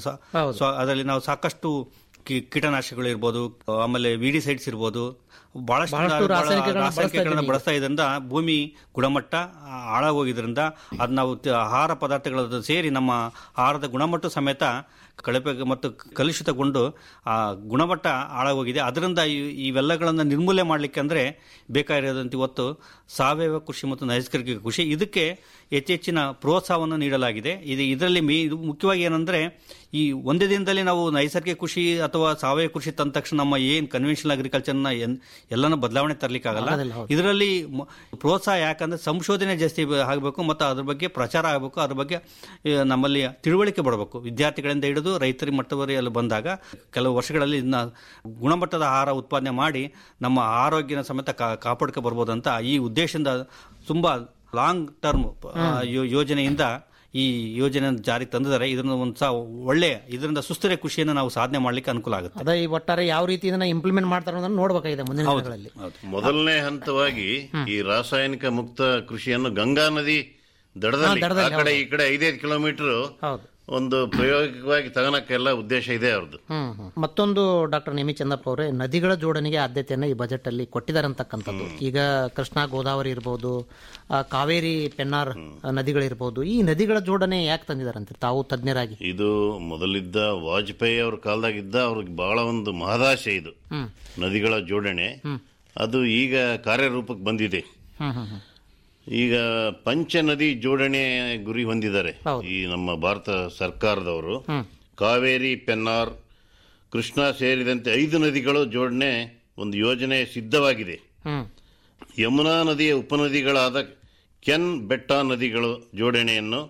ಸೊ ಅದರಲ್ಲಿ ನಾವು ಸಾಕಷ್ಟು ಕಿ- ಕೀಟನಾಶಕಗಳು ಇರ್ಬೋದು ಆಮೇಲೆ ವಿಡಿಸೈಡ್ಸ್ ಇರ್ಬೋದು ಬಹಳಷ್ಟು ಬಹಳಷ್ಟು ಬಹಳ ರಾಸಾಯನಿಕಗಳನ್ನ ರಾಸಾಯನಿಕಗಳನ್ನ ಬಳಸ್ತಾ ಬಳಸ್ತಾ ಇದರಿಂದ ಭೂಮಿ ಗುಣಮಟ್ಟ ಆ, ಹಾಳಾಗೋಗಿದ್ರಿಂದ ಅದು ನಾವು ತ- ಆಹಾರ ಪದಾರ್ಥಗಳ ಸೇರಿ ನಮ್ಮ ಆಹಾರದ ಗುಣಮಟ್ಟ ಸಮೇತ ಕಳಪೆ ಮತ್ತು ಕಲುಷಿತಗೊಂಡು ಆ ಗುಣಮಟ್ಟ ಹಾಳಾಗೋಗಿದೆ ಅದರಿಂದ ಈ- ಇವೆಲ್ಲಗಳನ್ನು ನಿರ್ಮೂಲನೆ ಮಾಡಲಿಕ್ಕೆ ಅಂದರೆ ಬೇಕಾಗಿರೋದಂತ ಇವತ್ತು ಸಾವಯವ ಕೃಷಿ ಮತ್ತು ನೈಸರ್ಗಿಕ ಕೃಷಿ ಇದಕ್ಕೆ ಹೆಚ್ಚೆಚ್ಚಿನ ಪ್ರೋತ್ಸಾಹವನ್ನು ನೀಡಲಾಗಿದೆ ಇದು ಇದರಲ್ಲಿ ಮೇ ಇದು ಮುಖ್ಯವಾಗಿ ಏನಂದ್ರೆ ಈ ಒಂದೇ ದಿನದಲ್ಲಿ ನಾವು ನೈಸರ್ಗಿಕ ಕೃಷಿ ಅಥವಾ ಸಾವಯವ ಕೃಷಿ ತಂದ ತಕ್ಷಣ ನಮ್ಮ ಏನ್ ಕನ್ವೆನ್ಷನಲ್ ಅಗ್ರಿಕಲ್ಚರ್ನ ಎಲ್ಲಾನು ಬದಲಾವಣೆ ತರಲಿಕ್ಕಾಗಲ್ಲ ಆಗೋದಿಲ್ಲ, ಹೌದು. ಇದರಲ್ಲಿ ಮ- ಪ್ರೋತ್ಸಾಹ ಯಾಕಂದ್ರೆ ಸಂಶೋಧನೆ ಜಾಸ್ತಿ ಬ- ಆಗಬೇಕು ಮತ್ತು ಅದ್ರ ಬಗ್ಗೆ ಪ್ರಚಾರ ಆಗಬೇಕು ಅದ್ರ ಬಗ್ಗೆ ಆ, ನಮ್ಮಲ್ಲಿ ತಿಳುವಳಿಕೆ ಬರಬೇಕು ವಿದ್ಯಾರ್ಥಿಗಳಿಂದ ಹಿಡಿದು ರೈತರ ಮಟ್ಟದವರೆಗೆ ಬಂದಾಗ ಕೆಲವು ವರ್ಷಗಳಲ್ಲಿ ಇದನ್ನ ಗುಣಮಟ್ಟದ ಆಹಾರ ಉತ್ಪಾದನೆ ಮಾಡಿ ನಮ್ಮ ಆರೋಗ್ಯನ ಸಮೇತ ಕಾ- ಕಾಪಾಡ್ಕೊ ಬರ್ಬೋದು ಅಂತ ಈ ಉದ್ದೇಶದಿಂದ ತುಂಬಾ ಲಾಂಗ್ ಟರ್ಮ್ ಯೋಜನೆಯಿಂದ ಈ ಯೋಜನೆ ಜಾರಿಗೆ ತಂದಿದ್ದಾರೆ ಇದನ್ನ ಒಂದು ಸಹ ಒಳ್ಳೆ ಇದರಿಂದ ಸುಸ್ಥಿರ ಕೃಷಿಯನ್ನು ನಾವು ಸಾಧನೆ ಮಾಡ್ಲಿಕ್ಕೆ ಅನುಕೂಲ ಆಗುತ್ತೆ ಅದ ಈ ಒಟ್ಟಾರೆ ಯಾವ ರೀತಿ ಇದನ್ನ ಇಂಪ್ಲಿಮೆಂಟ್ ಮಾಡ್ತಾರೆ ಅನ್ನೋದನ್ನ ನೋಡ್ಬೇಕಾಗಿದೆ ಮುಂದಿನ ದಿನಗಳಲ್ಲಿ ಮೊದಲನೇ ಹಂತವಾಗಿ ಈ ರಾಸಾಯನಿಕ ಮುಕ್ತ ಕೃಷಿಯನ್ನು ಗಂಗಾ ನದಿ ದಡದಲ್ಲಿ ಹಾ, ದಡದಲ್ಲಿ, ಆ ಕಡೆ ಈ ಕಡೆ ಐದೈದು ಕಿಲೋಮೀಟರ್ ಹೌದು ಒಂದು ಪ್ರಾಯೋಗಿಕವಾಗಿ ತಗೋಣಕ್ಕೆಲ್ಲ ಉದ್ದೇಶ ಇದೆ ಅವ್ರದ್ದು ಹ್ಮ್ ಹ್ಮ್. ಮತ್ತೊಂದು ಡಾಕ್ಟರ್ ನೇಮಿ ಚಂದಪ್ಪ ಅವರೇ ನದಿಗಳ ಜೋಡಣೆಗೆ ಆದ್ಯತೆಯನ್ನು ಈ ಬಜೆಟ್ ಅಲ್ಲಿ ಕೊಟ್ಟಿದ್ದಾರೆ ಅಂತಕ್ಕಂಥದ್ದು ಈಗ ಕೃಷ್ಣಾ ಗೋದಾವರಿ ಇರ್ಬೋದು ಆ, ಕಾವೇರಿ ಪೆನ್ನಾರ್ ಆ, ನದಿಗಳಿರ್ಬೋದು ಈ ನದಿಗಳ ಜೋಡಣೆ ಯಾಕೆ ತಂದಿದ್ದಾರೆ ಅಂತೀರಿ ತಾವು ತಜ್ಞರಾಗಿ ಇದು ಮೊದಲಿದ್ದ ವಾಜಪೇಯಿ ಅವ್ರ ಕಾಲದಾಗಿದ್ದ ಅವ್ರಿಗೆ ಬಹಳ ಒಂದು ಮಹದಾಶೆ ಇದು ಹ್ಮ್. ನದಿಗಳ ಜೋಡಣೆ ಅದು ಈಗ ಕಾರ್ಯರೂಪಕ್ಕೆ ಬಂದಿದೆ ಹ್ಮ್ ಹ್ಮ್ ಹ್ಮ್. ಈಗ ಪಂಚ ನದಿ ಜೋಡಣೆ ಗುರಿ ಹೊಂದಿದ್ದಾರೆ ಈ ನಮ್ಮ ಭಾರತ ಸರ್ಕಾರದವರು ಕಾವೇರಿ ಪೆನ್ನಾರ್ ಕೃಷ್ಣಾ ಸೇರಿದಂತೆ ಐದು ನದಿಗಳು ಜೋಡಣೆ ಒಂದು ಯೋಜನೆ ಸಿದ್ಧವಾಗಿದೆ ಹ್ಮ್ ಯಮುನಾ ನದಿಯ ಉಪನದಿಗಳಾದ ಕೆನ್ ಬೆಟ್ಟ ನದಿಗಳು ಜೋಡಣೆಯನ್ನು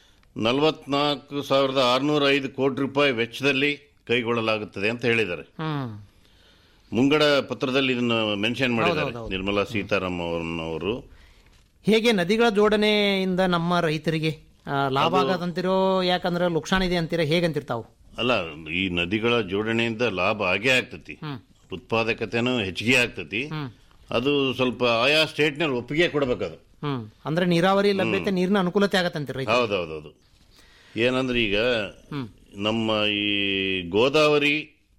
ನಲವತ್ನಾಲ್ಕು ಸಾವಿರದ ಆರುನೂರ ಐದು ಕೋಟಿ ರೂಪಾಯಿ ವೆಚ್ಚದಲ್ಲಿ ಕೈಗೊಳ್ಳಲಾಗುತ್ತದೆ ಅಂತ ಹೇಳಿದ್ದಾರೆ ಹ್ಮ್ ಮುಂಗಡ ಪತ್ರದಲ್ಲಿ ಇದನ್ನು ಮೆನ್ಷನ್ ಮಾಡಿದ್ದಾರೆ ಹೌದೌದು. ನಿರ್ಮಲಾ ಸೀತಾರಾಮನ್ ಅವರು ಹೇಗೆ ನದಿಗಳ ಜೋಡಣೆಯಿಂದ ನಮ್ಮ ರೈತರಿಗೆ ಆ, ಲಾಭ ಆಗದಂತಿರೋ ಯಾಕಂದ್ರೆ ಲುಕ್ಷಾನ್ ಇದೆ ಅಂತೀರಾ ಹೇಗಂತೀರ ತಾವು ಅಲ್ಲ ಈ ನದಿಗಳ ಜೋಡಣೆಯಿಂದ ಲಾಭ ಆಗೇ ಆಗ್ತತಿ ಉತ್ಪಾದಕತೆನೂ ಹೆಚ್ಚಿಗೆ ಆಗ್ತತಿ ಅದು ಸ್ವಲ್ಪ ಆಯಾ ಸ್ಟೇಟ್ನಲ್ಲಿ ಒಪ್ಪಿಗೆ ಕೊಡಬೇಕದು ಹ್ಮ್ ಅಂದ್ರೆ ನೀರಾವರಿ ಲಭ್ಯತೆ ನೀರಿನ ಅನುಕೂಲತೆ ಆಗತ್ತಂತೀರಿ ರೈತ ಹೌದೌದೌದು ಏನಂದ್ರೆ ಈಗ ನಮ್ಮ ಈ ಗೋದಾವರಿ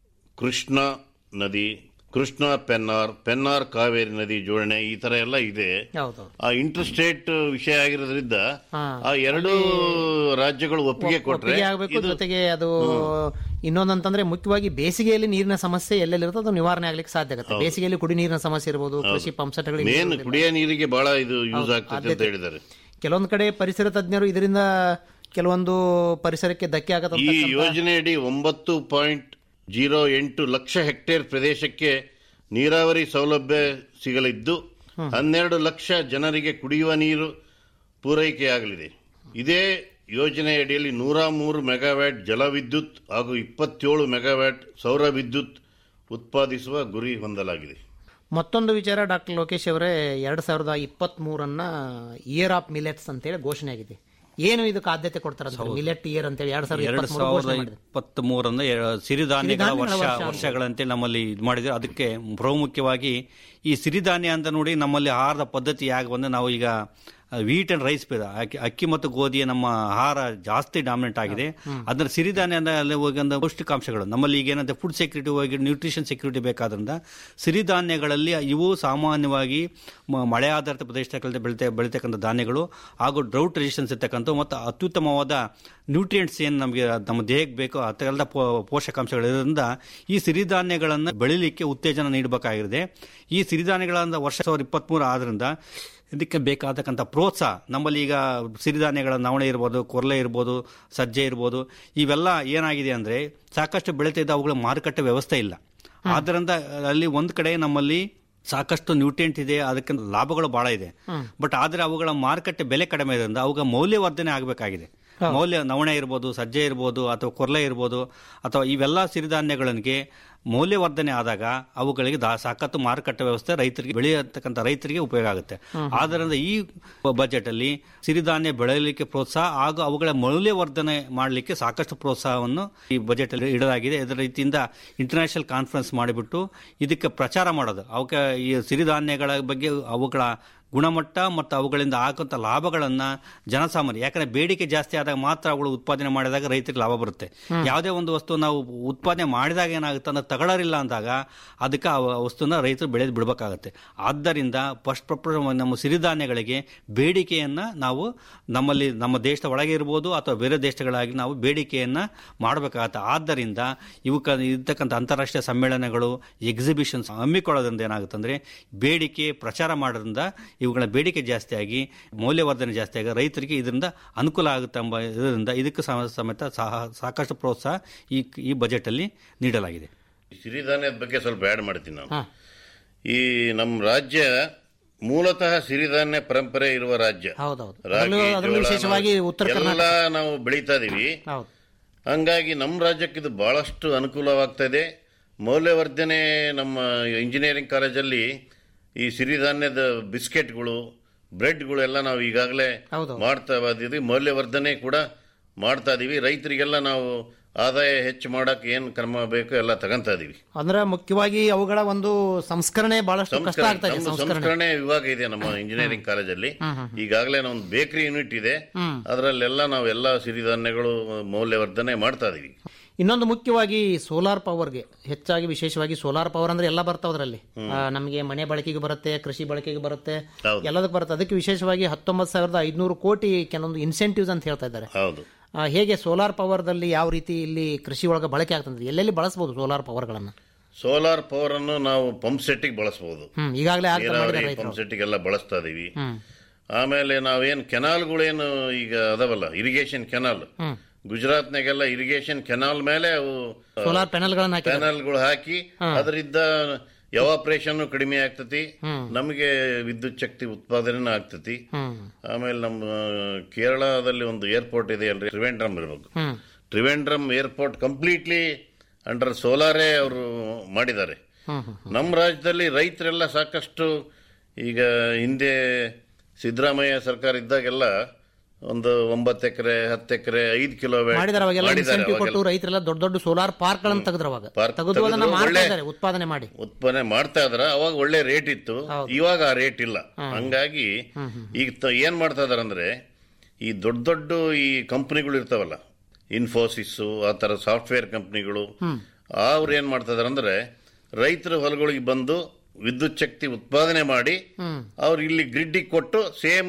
ಕೃಷ್ಣ ನದಿ ಕೃಷ್ಣ ಪೆನ್ನಾರ್ ಪೆನ್ನಾರ್ ಕಾವೇರಿ ನದಿ ಜೋಡಣೆ ಈ ತರ ಎಲ್ಲ ಇದೆ ಹೌದೌದು ಆ ಇಂಟರ್ ಸ್ಟೇಟ್ ವಿಷಯ ಆಗಿರೋದ್ರಿಂದ ಹಾ. ಆ ಎರಡು ರಾಜ್ಯಗಳು ಒಪ್ಪಿಗೆ ಕೊಟ್ರೆ ಒಪ್ಪಿಗೆ ಆಗಬೇಕು ಇದು- ಜೊತೆಗೆ ಅದು ಇನ್ನೊಂದಂತಂದ್ರೆ ಮುಖ್ಯವಾಗಿ ಬೇಸಿಗೆಯಲ್ಲಿ ನೀರಿನ ಸಮಸ್ಯೆ ಎಲ್ಲೆಲ್ಲಿರುತ್ತೋ ಅದು ನಿವಾರಣೆ ಆಗ್ಲಿಕ್ಕೆ ಸಾಧ್ಯ ಆಗುತ್ತೆ ಬೇಸಿಗೆಯಲ್ಲಿ ಕುಡಿ ನೀರಿನ ಸಮಸ್ಯೆ ಇರಬಹುದು ಕೃಷಿ ಪಂಪ್ಸೆಟ್ಗಳಿಗೆ ಮೇನ್ ನೀರು ಕುಡಿಯ ನೀರಿಗೆ ಬಹಳ ಇದು ಯೂಸ್ ಹೌದು, ಆಗ್ತದೆ ಅಂತ ಆದ್ಯತೆ. ಹೇಳಿದ್ದಾರೆ ಕೆಲವೊಂದು ಕಡೆ ಪರಿಸರ ತಜ್ಞರು ಇದರಿಂದ ಕೆಲವೊಂದು ಪರಿಸರಕ್ಕೆ ಧಕ್ಕೆ ಈ ಆಗತ್ತ ಯೋಜನೆಯಡಿ ಒಂಬತ್ತು ಪಾಯಿಂಟ್ ಜೀರೋ ಎಂಟು ಲಕ್ಷ ಹೆಕ್ಟೇರ್ ಪ್ರದೇಶಕ್ಕೆ ನೀರಾವರಿ ಸೌಲಭ್ಯ ಸಿಗಲಿದ್ದು ಹನ್ನೆರಡು ಲಕ್ಷ ಜನರಿಗೆ ಕುಡಿಯುವ ನೀರು ಪೂರೈಕೆಯಾಗಲಿದೆ ಇದೇ ಯೋಜನೆಯಡಿಯಲ್ಲಿ ನೂರ ಮೂರು ಮೆಗಾವ್ಯಾಟ್ ಜಲವಿದ್ಯುತ್ ಹಾಗೂ ಇಪ್ಪತ್ತೇಳು ಮೆಗಾವ್ಯಾಟ್ ಸೌರ ವಿದ್ಯುತ್ ಉತ್ಪಾದಿಸುವ ಗುರಿ ಹೊಂದಲಾಗಿದೆ ಮತ್ತೊಂದು ವಿಚಾರ ಡಾಕ್ಟರ್ ಲೋಕೇಶ್ ಅವರೇ ಎರಡ್ ಸಾವಿರದ ಇಪ್ಪತ್ತ್ ಮೂರನ್ನ ಇಯರ್ ಆಫ್ ಮಿಲೆಟ್ಸ್ ಅಂತೇಳಿ ಘೋಷಣೆ ಆಗಿದೆ ಏನು ಇದಕ್ಕೆ ಆದ್ಯತೆ ಕೊಡ್ತಾರೆ ಮಿಲೆಟ್ ಇಯರ್ ಅಂತೇಳಿ ಎರಡ್ ಸಾವಿರದ ಎರಡ್ ಇಪ್ಪತ್ತ್ ಮೂರು ಸಾವಿರದ ಘೋಷಣೆ ಮಾಡಿದೆ ಇಪ್ಪತ್ತ್ ಮೂರರಿಂದ ಸಿರಿಧಾನ್ಯಗಳ ಸಿರಿಧಾನ್ಯಗಳ ವರ್ಷ ವರ್ಷ ಅಂತ. ವರ್ಷಗಳಂತೆ ನಮ್ಮಲ್ಲಿ ಇದು ಮಾಡಿದ್ರೆ ಅದಕ್ಕೆ ಪ್ರಾಮುಖ್ಯವಾಗಿ ಈ ಸಿರಿಧಾನ್ಯ ಅಂತ ನೋಡಿ ನಮ್ಮಲ್ಲಿ ಆಹಾರದ ಪದ್ಧತಿ ಯಾಕೆ ಬಂದ್ರೆ ನಾವು ಈಗ ವೀಟ್ ಅಂಡ್ ರೈಸ್ ಅಕ್ಕಿ ಅಕ್ಕಿ ಮತ್ತು ಗೋಧಿಯ ನಮ್ಮ ಆಹಾರ ಜಾಸ್ತಿ ಡಾಮಿನೆಂಟ್ ಆಗಿದೆ ಅದರ ಸಿರಿಧಾನ್ಯದಲ್ಲಿ ಹೋಗಿ ಒಂದು ಪೌಷ್ಟಿಕಾಂಶಗಳು ನಮ್ಮಲ್ಲಿ ಈಗ ಏನಂದ್ರೆ ಫುಡ್ ಸೆಕ್ಯೂರಿಟಿ ಹೋಗಿ ನ್ಯೂಟ್ರಿಷನ್ ಸೆಕ್ಯೂರಿಟಿ ಬೇಕಾದ್ರಿಂದ ಸಿರಿಧಾನ್ಯಗಳಲ್ಲಿ ಇವು ಸಾಮಾನ್ಯವಾಗಿ ಮ- ಮಳೆ ಆಧಾರಿತ ಪ್ರದೇಶಗಳಲ್ಲಿ ಬೆಳಿತೆ ಬೆಳಿತಕ್ಕಂಥ ಧಾನ್ಯಗಳು ಹಾಗೂ ಡ್ರೌಟ್ ರೆಸಿಸ್ಟೆನ್ಸ್ ಇರ್ತಕ್ಕಂಥ ಮತ್ತು ಅತ್ಯುತ್ತಮವಾದ ನ್ಯೂಟ್ರಿಯೆಂಟ್ಸ್ ಏನು ನಮಗೆ ನಮ್ಮ ದೇಹಕ್ಕೆ ಬೇಕು ಅದೆಲ್ಲ ಪೋಷಕಾಂಶಗಳಿರೋದ್ರಿಂದ ಈ ಸಿರಿಧಾನ್ಯಗಳನ್ನು ಬೆಳಿಲಿಕ್ಕೆ ಉತ್ತೇಜನ ನೀಡಬೇಕಾಗಿದೆ ಈ ಸಿರಿಧಾನ್ಯಗಳನ್ನು ವರ್ಷ ಸಾವಿರದ ಇಪ್ಪತ್ತ್ಮೂರು ಆದ್ರಿಂದ ಇದಕ್ಕೆ ಬೇಕಾದಕ್ಕಂಥ ಪ್ರೋತ್ಸಾಹ ನಮ್ಮಲ್ಲಿ ಈಗ ಸಿರಿಧಾನ್ಯಗಳ ನವಣೆ ಇರ್ಬೋದು ಕೊರಲೆ ಇರ್ಬೋದು ಸಜ್ಜೆ ಇರ್ಬೋದು ಇವೆಲ್ಲ ಏನಾಗಿದೆ ಅಂದರೆ ಸಾಕಷ್ಟು ಬೆಳೀತಿದ್ದ ಅವುಗಳ ಮಾರುಕಟ್ಟೆ ವ್ಯವಸ್ಥೆ ಇಲ್ಲ ಆದ್ದರಿಂದ ಅಲ್ಲಿ ಒಂದು ಕಡೆ ನಮ್ಮಲ್ಲಿ ಸಾಕಷ್ಟು ನ್ಯೂಟ್ರಿಯೆಂಟ್ ಇದೆ ಅದಕ್ಕೆ ಲಾಭಗಳು ಬಹಳ ಇದೆ ಬಟ್ ಆದರೆ ಅವುಗಳ ಮಾರುಕಟ್ಟೆ ಬೆಲೆ ಕಡಿಮೆ ಇರೋದ್ರಿಂದ ಅವುಗಳ ಮೌಲ್ಯವರ್ಧನೆ ಆಗಬೇಕಾಗಿದೆ ಮೌಲ್ಯ ನವಣೆ ಇರ್ಬೋದು ಸಜ್ಜೆ ಇರ್ಬೋದು ಅಥವಾ ಕೊರಲೆ ಇರ್ಬೋದು ಅಥವಾ ಇವೆಲ್ಲ ಸಿರಿಧಾನ್ಯಗಳಿಗೆ ಮೌಲ್ಯವರ್ಧನೆ ಆದಾಗ ಅವುಗಳಿಗೆ ದಾ ಸಾಕತ್ತು ಮಾರುಕಟ್ಟೆ ವ್ಯವಸ್ಥೆ ರೈತರಿಗೆ ಬೆಳೆಯತಕ್ಕಂಥ ರೈತರಿಗೆ ಉಪಯೋಗ ಆಗುತ್ತೆ ಆದ್ದರಿಂದ ಈ ಬಜೆಟ್ ಅಲ್ಲಿ ಸಿರಿಧಾನ್ಯ ಬೆಳೆಯಲಿಕ್ಕೆ ಪ್ರೋತ್ಸಾಹ ಹಾಗೂ ಅವುಗಳ ಮೌಲ್ಯವರ್ಧನೆ ಮಾಡಲಿಕ್ಕೆ ಸಾಕಷ್ಟು ಪ್ರೋತ್ಸಾಹವನ್ನು ಈ ಬಜೆಟ್ ಅಲ್ಲಿ ಇಡಲಾಗಿದೆ ಇದರ ರೀತಿಯಿಂದ ಇಂಟರ್ನ್ಯಾಷನಲ್ ಕಾನ್ಫರೆನ್ಸ್ ಮಾಡಿಬಿಟ್ಟು ಇದಕ್ಕೆ ಪ್ರಚಾರ ಮಾಡೋದು ಅವಕ್ಕೆ ಈ ಸಿರಿಧಾನ್ಯಗಳ ಬಗ್ಗೆ ಅವುಗಳ ಗುಣಮಟ್ಟ ಮತ್ತು ಅವುಗಳಿಂದ ಆಗುವಂಥ ಲಾಭಗಳನ್ನು ಜನಸಾಮಾನ್ಯ ಯಾಕಂದ್ರೆ ಬೇಡಿಕೆ ಜಾಸ್ತಿ ಆದಾಗ ಮಾತ್ರ ಅವುಗಳು ಉತ್ಪಾದನೆ ಮಾಡಿದಾಗ ರೈತರಿಗೆ ಲಾಭ ಬರುತ್ತೆ ಯಾವುದೇ ಒಂದು ವಸ್ತು ನಾವು ಉತ್ಪಾದನೆ ಮಾಡಿದಾಗ ಏನಾಗುತ್ತೆ ಅಂದ್ರೆ ತಗೊಳ್ಳೋರಿಲ್ಲ ಅಂದಾಗ ಅದಕ್ಕೆ ಆ ವಸ್ತುನ ರೈತರು ಬೆಳೆದು ಬಿಡಬೇಕಾಗತ್ತೆ ಆದ್ದರಿಂದ ಫಸ್ಟ್ ಪ್ರಪ್ರ ನಮ್ಮ ಸಿರಿಧಾನ್ಯಗಳಿಗೆ ಬೇಡಿಕೆಯನ್ನು ನಾವು ನಮ್ಮಲ್ಲಿ ನಮ್ಮ ದೇಶದ ಒಳಗೆ ಇರ್ಬೋದು ಅಥವಾ ಬೇರೆ ದೇಶಗಳಾಗಿ ನಾವು ಬೇಡಿಕೆಯನ್ನು ಮಾಡಬೇಕಾಗತ್ತೆ ಆದ್ದರಿಂದ ಇವಕ್ಕೆ ಇರ್ತಕ್ಕಂಥ ಅಂತಾರಾಷ್ಟ್ರೀಯ ಸಮ್ಮೇಳನಗಳು ಎಕ್ಸಿಬಿಷನ್ಸ್ ಹಮ್ಮಿಕೊಳ್ಳೋದ್ರಿಂದ ಏನಾಗುತ್ತೆ ಅಂದರೆ ಬೇಡಿಕೆ ಪ್ರಚಾರ ಮಾಡೋದ್ರಿಂದ ಇವುಗಳ ಬೇಡಿಕೆ ಜಾಸ್ತಿಯಾಗಿ ಮೌಲ್ಯವರ್ಧನೆ ಜಾಸ್ತಿಯಾಗಿ ರೈತರಿಗೆ ಇದರಿಂದ ಅನುಕೂಲ ಆಗುತ್ತೆ ಎಂಬ ಇದರಿಂದ ಇದಕ್ಕೆ ಸಮ- ಸಮೇತ ಸಹ- ಸಾಕಷ್ಟು ಪ್ರೋತ್ಸಾಹ ಈ ಈ ಬಜೆಟಲ್ಲಿ ನೀಡಲಾಗಿದೆ ಸಿರಿಧಾನ್ಯದ ಬಗ್ಗೆ ಸ್ವಲ್ಪ ಆ್ಯಡ್ ಮಾಡ್ತೀನಿ ನಾನು ಈ ನಮ್ಮ ರಾಜ್ಯ ಮೂಲತಃ ಸಿರಿಧಾನ್ಯ ಪರಂಪರೆ ಇರುವ ರಾಜ್ಯ ಹೌದೌದು ರಾಗಿ ಅದರಲ್ಲೂ- ಅದರಲ್ಲೂ ಜೋಳ ವಿಶೇಷವಾಗಿ ನಾವು ಉತ್ತರ ಎಲ್ಲ ಕರ್ನಾಟಕ ನಾವು ಬೆಳೀತಾ ಇದೀವಿ ಹೌದು ಹಂಗಾಗಿ ನಮ್ಮ ರಾಜ್ಯಕ್ಕೆ ಇದು ಬಹಳಷ್ಟು ಅನುಕೂಲವಾಗ್ತಾ ಇದೆ ಮೌಲ್ಯವರ್ಧನೆ ನಮ್ಮ ಇಂಜಿನಿಯರಿಂಗ್ ಕಾಲೇಜಲ್ಲಿ ಈ ಸಿರಿಧಾನ್ಯದ ಬಿಸ್ಕೆಟ್ಗಳು ಬ್ರೆಡ್ಗಳು ಎಲ್ಲ ನಾವು ಈಗಾಗಲೇ ಮಾಡ್ತಾ ಬಂದಿದ್ವಿ ಮೌಲ್ಯವರ್ಧನೆ ಕೂಡ ಮಾಡ್ತಾ ಇದೀವಿ ರೈತರಿಗೆಲ್ಲ ನಾವು ಆದಾಯ ಹೆಚ್ಚು ಮಾಡಕ್ ಏನ್ ಕ್ರಮ ಬೇಕು ಎಲ್ಲ ತಗೊಂತಾ ಇದೀವಿ ಅಂದ್ರೆ ಮುಖ್ಯವಾಗಿ ಅವುಗಳ ಒಂದು ಸಂಸ್ಕರಣೆ ಬಹಳಷ್ಟು ಕಷ್ಟ ಸಂಸ್ಕರಣೆ ಆಗ್ತಾ ಇದೆ ನಮ್ದು ಸಂಸ್ಕರಣೆ ಸಂಸ್ಕರಣೆ ವಿಭಾಗ ಇದೆ ನಮ್ಮ ಇಂಜಿನಿಯರಿಂಗ್ ಕಾಲೇಜಲ್ಲಿ ಹ್ಮ್, ಹ್ಮ್. ಈಗಾಗಲೇ ಒಂದು ಬೇಕರಿ ಯೂನಿಟ್ ಇದೆ ಹ್ಮ್. ಅದರಲ್ಲೆಲ್ಲ ನಾವು ಎಲ್ಲ ಸಿರಿಧಾನ್ಯಗಳು ಮೌಲ್ಯವರ್ಧನೆ ಮಾಡ್ತಾ ಇದೀವಿ ಇನ್ನೊಂದು ಮುಖ್ಯವಾಗಿ ಸೋಲಾರ್ ಪವರ್ಗೆ ಹೆಚ್ಚಾಗಿ ವಿಶೇಷವಾಗಿ ಸೋಲಾರ್ ಪವರ್ ಅಂದ್ರೆ ಎಲ್ಲ ಬರ್ತಾವ ಅದರಲ್ಲಿ ನಮಗೆ ಮನೆ ಬಳಕೆಗೆ ಬರುತ್ತೆ ಕೃಷಿ ಬಳಕೆಗೆ ಬರುತ್ತೆ ಹೌದು. ಎಲ್ಲದಕ್ಕೆ ಬರುತ್ತೆ ಅದಕ್ಕೆ ವಿಶೇಷವಾಗಿ ಹತ್ತೊಂಬತ್ತು ಸಾವಿರದ ಐದುನೂರು ಕೋಟಿ ಕೆಲವೊಂದು ಇನ್ಸೆಂಟಿವ್ಸ್ ಅಂತ ಹೇಳ್ತಾ ಇದ್ದಾರೆ ಹೌದು ಆ, ಹೇಗೆ ಸೋಲಾರ್ ಪವರ್ದಲ್ಲಿ ಯಾವ ರೀತಿ ಇಲ್ಲಿ ಕೃಷಿ ಒಳಗೆ ಬಳಕೆ ಆಗ್ತದೆ ಎಲ್ಲೆಲ್ಲಿ ಬಳಸಬಹುದು ಸೋಲಾರ್ ಪವರ್ಗಳನ್ನು ಸೋಲಾರ್ ಪವರ್ ಅನ್ನು ನಾವು ಪಂಪ್ ಸೆಟ್ಟಿಗೆ ಬಳಸಬಹುದು ಹ್ಮ್ ಈಗಾಗಲೇ ಆಗ್ತಾ ಮಾಡಿದ್ದಾರೆ ರೈತರು ಪಂಪ್ ಸೆಟ್ಟಿಗೆಲ್ಲ ಬಳಸ್ತಾ ಇದೀವಿ ಹ್ಮ್ ಆಮೇಲೆ ನಾವೇನ್ ಕೆನಾಲ್ಗಳೇನು ಈಗ ಅದಾವಲ್ಲ ಇರಿಗೇಷನ್ ಕೆನಾಲ್ ಹ್ಮ್ ಗುಜರಾತ್ನಾಗೆಲ್ಲ ಇರಿಗೇಷನ್ ಕೆನಾಲ್ ಮೇಲೆ ಅವು ಸೋಲಾರ್ ಪ್ಯಾನೆಲ್ಗಳನ್ನು ಹಾಕಿ ಪ್ಯಾನಲ್ಗಳು ಹಾಕಿ ಅದರಿಂದ ಎವಾಪ್ರೇಷನ್ ಕಡಿಮೆ ಆಗ್ತತಿ ನಮಗೆ ವಿದ್ಯುತ್ ಶಕ್ತಿ ಉತ್ಪಾದನೆ ಆಗ್ತತಿ ಹ್ಮ್ ಆಮೇಲೆ ನಮ್ಮ ಕೇರಳದಲ್ಲಿ ಒಂದು ಏರ್ಪೋರ್ಟ್ ಇದೆ ಅಲ್ರಿ ತ್ರಿವೇಂದ್ರಂ ಇರ್ಬೇಕು hmm Trivandrum airport completely under ಸೋಲಾರೇ ಅವರು ಮಾಡಿದ್ದಾರೆ ಹ್ಮ್ ಹ್ಮ್ ನಮ್ಮ ರಾಜ್ಯದಲ್ಲಿ ರೈತರೆಲ್ಲ ಸಾಕಷ್ಟು ಈಗ ಹಿಂದೆ ಸಿದ್ದರಾಮಯ್ಯ ಸರ್ಕಾರ ಇದ್ದಾಗೆಲ್ಲ ಒಂದು ಒಂಬತ್ತು ಎಕರೆ ಹತ್ತು ಎಕರೆ ಐದು ಕಿಲೋ ಮಾಡಿದಾರೆ ಅವಾಗೆಲ್ಲ ಇನ್ಸೆಂಟಿವ್ ಕೊಟ್ಟು ರೈತರೆಲ್ಲ ದೊಡ್ಡ ದೊಡ್ಡ ಸೋಲಾರ್ ಪಾರ್ಕ್ ಗಳನ್ನು ತೆಗೆದ್ರು ಅವಾಗ ಪಾರ್ಕ್ ತೆಗೆದು ಅದನ್ನ ತೆಗೆದ್ರು, ಮಾಡ್ತಾ ಒಳ್ಳೆ- ಇದ್ದಾರೆ ಉತ್ಪಾದನೆ ಮಾಡಿ ಉತ್ಪನ್ನ ಮಾಡ್ತಾ ಇದ್ರ ಅವಾಗ ಒಳ್ಳೆ ರೇಟ್ ಇತ್ತು ಇವಾಗ ಆ ರೇಟ್ ಇಲ್ಲ ಹಂಗಾಗಿ ಈಗ ತ- ಏನ್ ಮಾಡ್ತಾ ಇದಾರೆ ಅಂದ್ರೆ ಈ ದೊಡ್ಡ ದೊಡ್ಡ ಈ ಕಂಪನಿಗಳು ಇರ್ತಾವಲ್ಲ ಇನ್ಫೋಸಿಸ್ ಆ ತರ ಸಾಫ್ಟ್ವೇರ್ ಕಂಪನಿಗಳು ಅವ್ರು ಏನ್ ಮಾಡ್ತಾ ಇದಾರೆ ಅಂದ್ರೆ ರೈತರ ಹೊಲಗಳಿಗೆ ಬಂದು ವಿದ್ಯುತ್ ಶಕ್ತಿ ಉತ್ಪಾದನೆ ಮಾಡಿ ಹ್ಮ್ ಅವ್ರು ಇಲ್ಲಿ ಗ್ರಿಡ್ಡಿಗೆ ಕೊಟ್ಟು ಸೇಮ್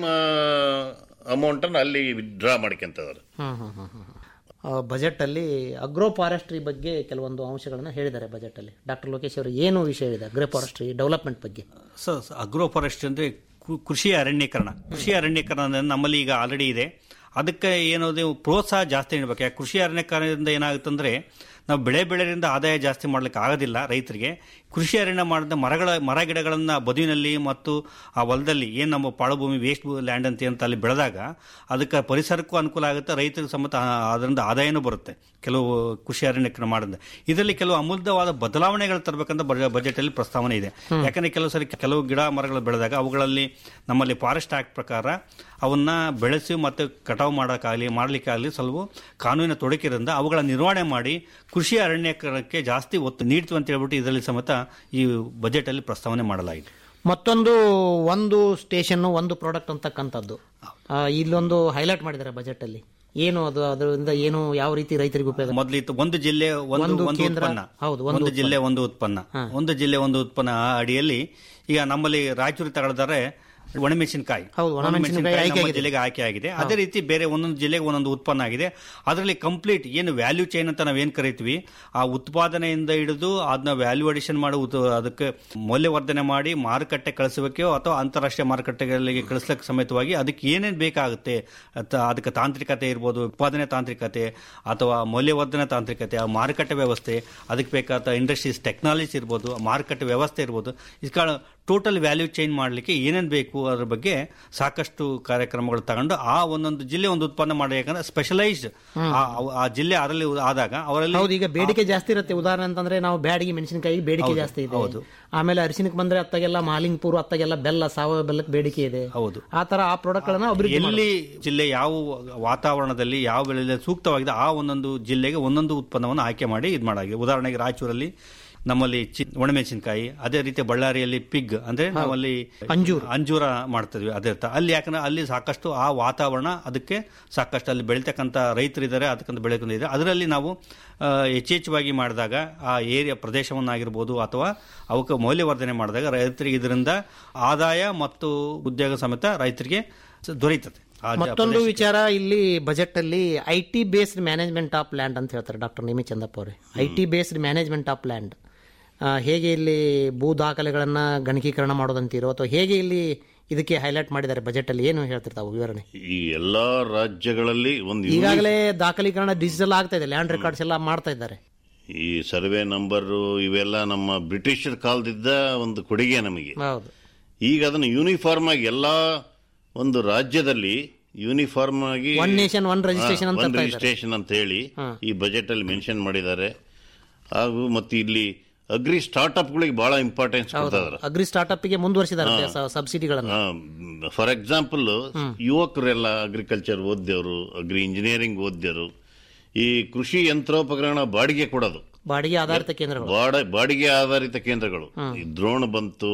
ಅಮೌಂಟ್ ಅನ್ನು ಅಲ್ಲಿ ಡ್ರಾ ಮಾಡ್ಕೊಂತಿದ್ದಾರೆ ಹ್ಮ್ ಹ್ಮ್ ಹ್ಮ್ ಹ್ಮ್. ಆ, ಬಜೆಟ್ ಅಲ್ಲಿ ಅಗ್ರೋ ಫಾರೆಸ್ಟ್ರಿ ಬಗ್ಗೆ ಕೆಲವೊಂದು ಅಂಶಗಳನ್ನ ಹೇಳಿದ್ದಾರೆ ಬಜೆಟ್ ಅಲ್ಲಿ ಡಾಕ್ಟರ್ ಲೋಕೇಶ್ ಅವರು ಏನು ವಿಷಯ ಹೇಳಿದೆ ಅಗ್ರೋ ಫಾರೆಸ್ಟ್ರಿ ಡೆವಲಪ್ಮೆಂಟ್ ಬಗ್ಗೆ ಸ ಅಗ್ರೋ ಫಾರೆಸ್ಟ್ ಅಂದರೆ ಕೃಷಿ ಅರಣ್ಯೀಕರಣ ಕೃಷಿ ಅರಣ್ಯೀಕರಣ ಅಂದ್ರೆ ನಮ್ಮಲ್ಲಿ ಈಗ ಆಲ್ರೆಡಿ ಇದೆ ಅದಕ್ಕೆ ಏನದು ಪ್ರೋತ್ಸಾಹ ಜಾಸ್ತಿ ನೀಡಬೇಕು ಯಾಕೆ ಕೃಷಿ ಅರಣ್ಯೀಕರಣದಿಂದ ಏನಾಗುತ್ತಂದ್ರೆ ನಾವು ಬೆಳೆ ಬೆಳೆಯಿಂದ ಆದಾಯ ಜಾಸ್ತಿ ಮಾಡ್ಲಿಕ್ಕೆ ಆಗೋದಿಲ್ಲ ರೈತರಿಗೆ ಕೃಷಿ ಅರಣ್ಯ ಮಾಡಿದ ಮರಗಳ ಮರ ಗಿಡಗಳನ್ನ ಬದುವಿನಲ್ಲಿ ಮತ್ತು ಆ ಹೊಲದಲ್ಲಿ ಏನು ನಮ್ಮ ಪಾಳುಭೂಮಿ ವೇಸ್ಟ್ ಲ್ಯಾಂಡ್ ಅಂತ ಅಂತ ಅಲ್ಲಿ ಬೆಳೆದಾಗ ಅದಕ್ಕೆ ಪರಿಸರಕ್ಕೂ ಅನುಕೂಲ ಆಗುತ್ತೆ ರೈತರಿಗೂ ಸಮೇತ ಆ- ಅದರಿಂದ ಆದಾಯನೂ ಬರುತ್ತೆ ಕೆಲವು ಕೃಷಿ ಅರಣ್ಯೀಕರಣ ಮಾಡೋದ್ರಿಂದ ಇದರಲ್ಲಿ ಕೆಲವು ಅಮೂಲ್ಯವಾದ ಬದಲಾವಣೆಗಳು ತರಬೇಕಂತ ಬಜೆಟ್ ಅಲ್ಲಿ ಪ್ರಸ್ತಾವನೆ ಇದೆ ಯಾಕಂದ್ರೆ ಕೆಲವು ಸರಿ ಕೆಲವು ಗಿಡ ಮರಗಳು ಬೆಳೆದಾಗ ಅವುಗಳಲ್ಲಿ ನಮ್ಮಲ್ಲಿ ಫಾರೆಸ್ಟ್ ಆಕ್ಟ್ ಪ್ರಕಾರ ಅವನ್ನ ಬೆಳೆಸಿ ಮತ್ತೆ ಕಟಾವು ಮಾಡೋಕ್ಕಾಗಲಿ ಮಾಡ್ಲಿಕ್ಕಾಗಲಿ ಸ್ವಲ್ಪ ಕಾನೂನಿನ ತೊಡಕಿರಿಂದ ಅವುಗಳ ನಿರ್ವಹಣೆ ಮಾಡಿ ಕೃಷಿ ಅರಣ್ಯೀಕರಣಕ್ಕೆ ಜಾಸ್ತಿ ಒತ್ತು ನೀಡ್ತೀವಿ ಅಂತ ಹೇಳ್ಬಿಟ್ಟು ಇದರಲ್ಲಿ ಸಮೇತ ಈ ಬಜೆಟ್ ಅಲ್ಲಿ ಪ್ರಸ್ತಾವನೆ ಮಾಡಲಾಗಿದೆ ಮತ್ತೊಂದು ಒಂದು ಸ್ಟೇಷನ್ ಒಂದು ಪ್ರಾಡಕ್ಟ್ ಅಂತಕ್ಕಂಥದ್ದು ಆ, ಇಲ್ಲೊಂದು ಹೈಲೈಟ್ ಮಾಡಿದ್ದಾರೆ ಬಜೆಟ್ ಅಲ್ಲಿ ಏನು ಅದು ಅದರಿಂದ ಏನು ಯಾವ ರೀತಿ ರೈತರಿಗೆ ಉಪಯೋಗ ಮೊದಲು ಇತ್ತು ಒಂದು ಜಿಲ್ಲೆ ಒಂದು ಒಂದು ಒಂದು ಕೇಂದ್ರ, ಉತ್ಪನ್ನ ಹೌದು, ಒಂದು ಒಂದು ಜಿಲ್ಲೆ ಒಂದು ಉತ್ಪನ್ನ ಒಂದು ಜಿಲ್ಲೆ ಒಂದು ಉತ್ಪನ್ನ ಆ ಅಡಿಯಲ್ಲಿ ಈಗ ನಮ್ಮಲ್ಲಿ ರಾಯಚೂರು ತಗೊಳ್ತಾರೆ ಒಣಮೆಣಸಿನಕಾಯಿ ಹೌದು, ಒಣಮೆಣಸಿನಕಾಯಿ ಆಯ್ಕೆ ನಮ್ಮ ಆಗಿದೆ. ಜಿಲ್ಲೆಗೆ ಆಯ್ಕೆ ಆಗಿದೆ ಅದೇ ರೀತಿ ಬೇರೆ ಒಂದೊಂದು ಜಿಲ್ಲೆಗೆ ಒಂದೊಂದು ಉತ್ಪನ್ನ ಆಗಿದೆ ಅದರಲ್ಲಿ ಕಂಪ್ಲೀಟ್ ಏನು ವ್ಯಾಲ್ಯೂ ಚೈನ್ ಅಂತ ನಾವೇನ್ ಕರಿತೀವಿ ಆ ಉತ್ಪಾದನೆಯಿಂದ ಹಿಡಿದು ಅದನ್ನ ವ್ಯಾಲ್ಯೂ ಅಡಿಷನ್ ಮಾಡಿ ಉತ್- ಅದಕ್ಕೆ ಮೌಲ್ಯವರ್ಧನೆ ಮಾಡಿ ಮಾರುಕಟ್ಟೆ ಕಳಿಸಬೇಕೋ ಅಥವಾ ಅಂತಾರಾಷ್ಟ್ರೀಯ ಮಾರುಕಟ್ಟೆಗಳಿಗೆ ಕಳಿಸ್ಲಿಕ್ಕೆ ಸಮೇತವಾಗಿ ಅದಕ್ಕೆ ಏನೇನು ಬೇಕಾಗುತ್ತೆ ಅಥ- ಅದಕ್ಕೆ ತಾಂತ್ರಿಕತೆ ಇರ್ಬೋದು ಉತ್ಪಾದನೆ ತಾಂತ್ರಿಕತೆ ಅಥವಾ ಮೌಲ್ಯವರ್ಧನೆ ತಾಂತ್ರಿಕತೆ ಆ ಮಾರುಕಟ್ಟೆ ವ್ಯವಸ್ಥೆ ಅದಕ್ಕೆ ಬೇಕಾದ ಇಂಡಸ್ಟ್ರೀಸ್ ಟೆಕ್ನಾಲಜಿ ಇರ್ಬೋದು ಮಾರುಕಟ್ಟೆ ವ್ಯವಸ್ಥೆ ಇರ್ಬೋದು ಇದಕ್ಕೆ ಟೋಟಲ್ ವ್ಯಾಲ್ಯೂ ಚೇಂಜ್ ಮಾಡಲಿಕ್ಕೆ ಏನೇನು ಬೇಕು ಅದ್ರ ಬಗ್ಗೆ ಸಾಕಷ್ಟು ಕಾರ್ಯಕ್ರಮಗಳು ತಗೊಂಡು ಆ ಒಂದೊಂದು ಜಿಲ್ಲೆ ಒಂದು ಉತ್ಪನ್ನ ಮಾಡಿ ಯಾಕಂದ್ರೆ ಸ್ಪೆಷಲೈಸ್ಡ್ ಆ ಜಿಲ್ಲೆ ಅದರಲ್ಲಿ ಆದಾಗ ಅವರಲ್ಲಿ ಹೌದು ಈಗ ಬೇಡಿಕೆ ಜಾಸ್ತಿ ಇರುತ್ತೆ ಉದಾಹರಣೆ ಅಂತಂದ್ರೆ ನಾವು ಬ್ಯಾಡಿಗೆ ಮೆಣಸಿನಕಾಯಿ ಬೇಡಿಕೆ ಹೌದು, ಜಾಸ್ತಿ ಇದೆ ಹೌದು. ಆಮೇಲೆ ಅರಿಶಿನಕ್ಕೆ ಬಂದ್ರೆ ಅತ್ತಾಗೆಲ್ಲ ಮಾಲಿಂಗ್ಪುರ್ ಅತ್ತಾಗೆಲ್ಲ ಬೆಲ್ಲ ಸಾವಯವ ಬೆಲ್ಲಕ್ಕೆ ಬೇಡಿಕೆ ಇದೆ ಹೌದು ಆ ತರ ಆ ಪ್ರಾಡಕ್ಟ್ ಗಳನ್ನ ಅಭಿವೃದ್ಧಿ ಎಲ್ಲಿ ಜಿಲ್ಲೆ ಯಾವ ವಾತಾವರಣದಲ್ಲಿ ಯಾವ ಬೆಳೆ ಸೂಕ್ತವಾಗಿದೆ ಆ ಒಂದೊಂದು ಜಿಲ್ಲೆಗೆ ಒಂದೊಂದು ಉತ್ಪನ್ನವನ್ನು ಆಯ್ಕೆ ಮಾಡಿ ಇದು ಮಾಡಾಗಿದೆ ಉದಾಹರಣೆಗೆ ರಾಯಚೂರಲ್ಲಿ ನಮ್ಮಲ್ಲಿ ಚಿ- ಒಣಮೆಣಸಿನಕಾಯಿ ಅದೇ ರೀತಿ ಬಳ್ಳಾರಿಯಲ್ಲಿ ಪಿಗ್ ಅಂದ್ರೆ ನಾವಲ್ಲಿ ಅಂಜೂರ ಅಂಜೂರ ಮಾಡ್ತಿದ್ವಿ ಅದೇ ತ- ಅಲ್ಲಿ ಯಾಕಂದ್ರೆ ಅಲ್ಲಿ ಸಾಕಷ್ಟು ಆ ವಾತಾವರಣ ಅದಕ್ಕೆ ಸಾಕಷ್ಟು ಅಲ್ಲಿ ಬೆಳಿತಕ್ಕಂಥ ರೈತರಿದ್ದಾರೆ ಅದಕ್ಕಂತ ಬೆಳೆಕೊಂಡಿದ್ದಾರೆ ಅದರಲ್ಲಿ ನಾವು ಆ, ಯಥೇಚ್ಛವಾಗಿ ಮಾಡಿದಾಗ ಆ ಏರಿಯಾ ಪ್ರದೇಶವನ್ನಾಗಿರ್ಬೋದು ಅಥವಾ ಅವಕ್ಕೆ ಮೌಲ್ಯವರ್ಧನೆ ಮಾಡಿದಾಗ ರೈತರಿಗೆ ಇದರಿಂದ ಆದಾಯ ಮತ್ತು ಉದ್ಯೋಗ ಸಮೇತ ರೈತರಿಗೆ ಸ- ದೊರೆಯುತ್ತದೆ ಆ ಜ- ಮತ್ತೊಂದು ಪ್ರದೇಶಕ್ಕೆ. ವಿಚಾರ ಇಲ್ಲಿ ಬಜೆಟ್ ಅಲ್ಲಿ I T based management of land ಅಂತ ಹೇಳ್ತಾರೆ ಡಾಕ್ಟರ್ ನೇಮಿ ಚಂದಪ್ಪ ಅವರೇ I T based management of land ಹೇಗೆ ಇಲ್ಲಿ ಭೂ ದಾಖಲೆಗಳನ್ನ ಗಣಕೀಕರಣ ಮಾಡೋದಂತೀರೋ ಅಥವಾ ಹೇಗೆ ಇಲ್ಲಿ ಇದಕ್ಕೆ ಹೈಲೈಟ್ ಮಾಡಿದ್ದಾರೆ ಬಜೆಟ್ ಅಲ್ಲಿ ಏನು ಹೇಳ್ತಿರ್ತಾವೆ ವಿವರಣೆ ಈ ಎಲ್ಲಾ ರಾಜ್ಯಗಳಲ್ಲಿ ಒಂದು ಈಗಾಗಲೇ ದಾಖಲೀಕರಣ ಡಿಜಿಟಲ್ ಆಗ್ತಾ ಇದೆ ಲ್ಯಾಂಡ್ ರೆಕಾರ್ಡ್ಸ್ ಎಲ್ಲ ಮಾಡ್ತಾ ಇದ್ದಾರೆ ಈ ಸರ್ವೆ ನಂಬರ್ ಇವೆಲ್ಲ ನಮ್ಮ ಬ್ರಿಟಿಷರ್ ಕಾಲದಿದ್ದ ಒಂದು ಕೊಡುಗೆ ನಮಗೆ ಹೌದು ಈಗ ಅದನ್ನು ಯೂನಿಫಾರ್ಮ್ ಆಗಿ ಎಲ್ಲಾ ಒಂದು ರಾಜ್ಯದಲ್ಲಿ ಯೂನಿಫಾರ್ಮ್ ಆಗಿ One nation, one registration ಅಂತ ಒನ್ ತರ್ತಾ ಇದ್ದಾರೆ. ರಿಜಿಸ್ಟ್ರೇಷನ್ ಅಂತ ಹೇಳಿ ಈ ಬಜೆಟ್ ಅಲ್ಲಿ ಮೆನ್ಷನ್ ಮಾಡಿದ್ದಾರೆ ಹಾಗೂ ಮತ್ತು ಇಲ್ಲಿ ಅಗ್ರಿ ಸ್ಟಾರ್ಟ್ಅಪ್ ಗಳಿಗೆ ಬಹಳ ಇಂಪಾರ್ಟೆನ್ಸ್ ಕೊಡ್ತಾ ಇದ್ದಾರೆ ಅಗ್ರಿ ಸ್ಟಾರ್ಟ್ಅಪ್ ಗೆ ಮುಂದುವರಿಸಿದ್ದಾರೆ ಸಬ್ಸಿಡಿಗಳನ್ನು ಫಾರ್ ಎಕ್ಸಾಂಪಲ್ ಯುವಕರೆಲ್ಲ ಅಗ್ರಿಕಲ್ಚರ್ ಓದ್ಯವರು ಅಗ್ರಿ ಇಂಜಿನಿಯರಿಂಗ್ ಓದ್ಯರು ಈ ಕೃಷಿ ಯಂತ್ರೋಪಕರಣ ಬಾಡಿಗೆ ಕೊಡೋದು ಬಾಡಿಗೆ ಆಧಾರಿತ ಕೇಂದ್ರಗಳು ಬಾಡ ಬಾಡಿಗೆ ಆಧಾರಿತ ಕೇಂದ್ರಗಳು ಈ ದ್ರೋಣ್ ಬಂತು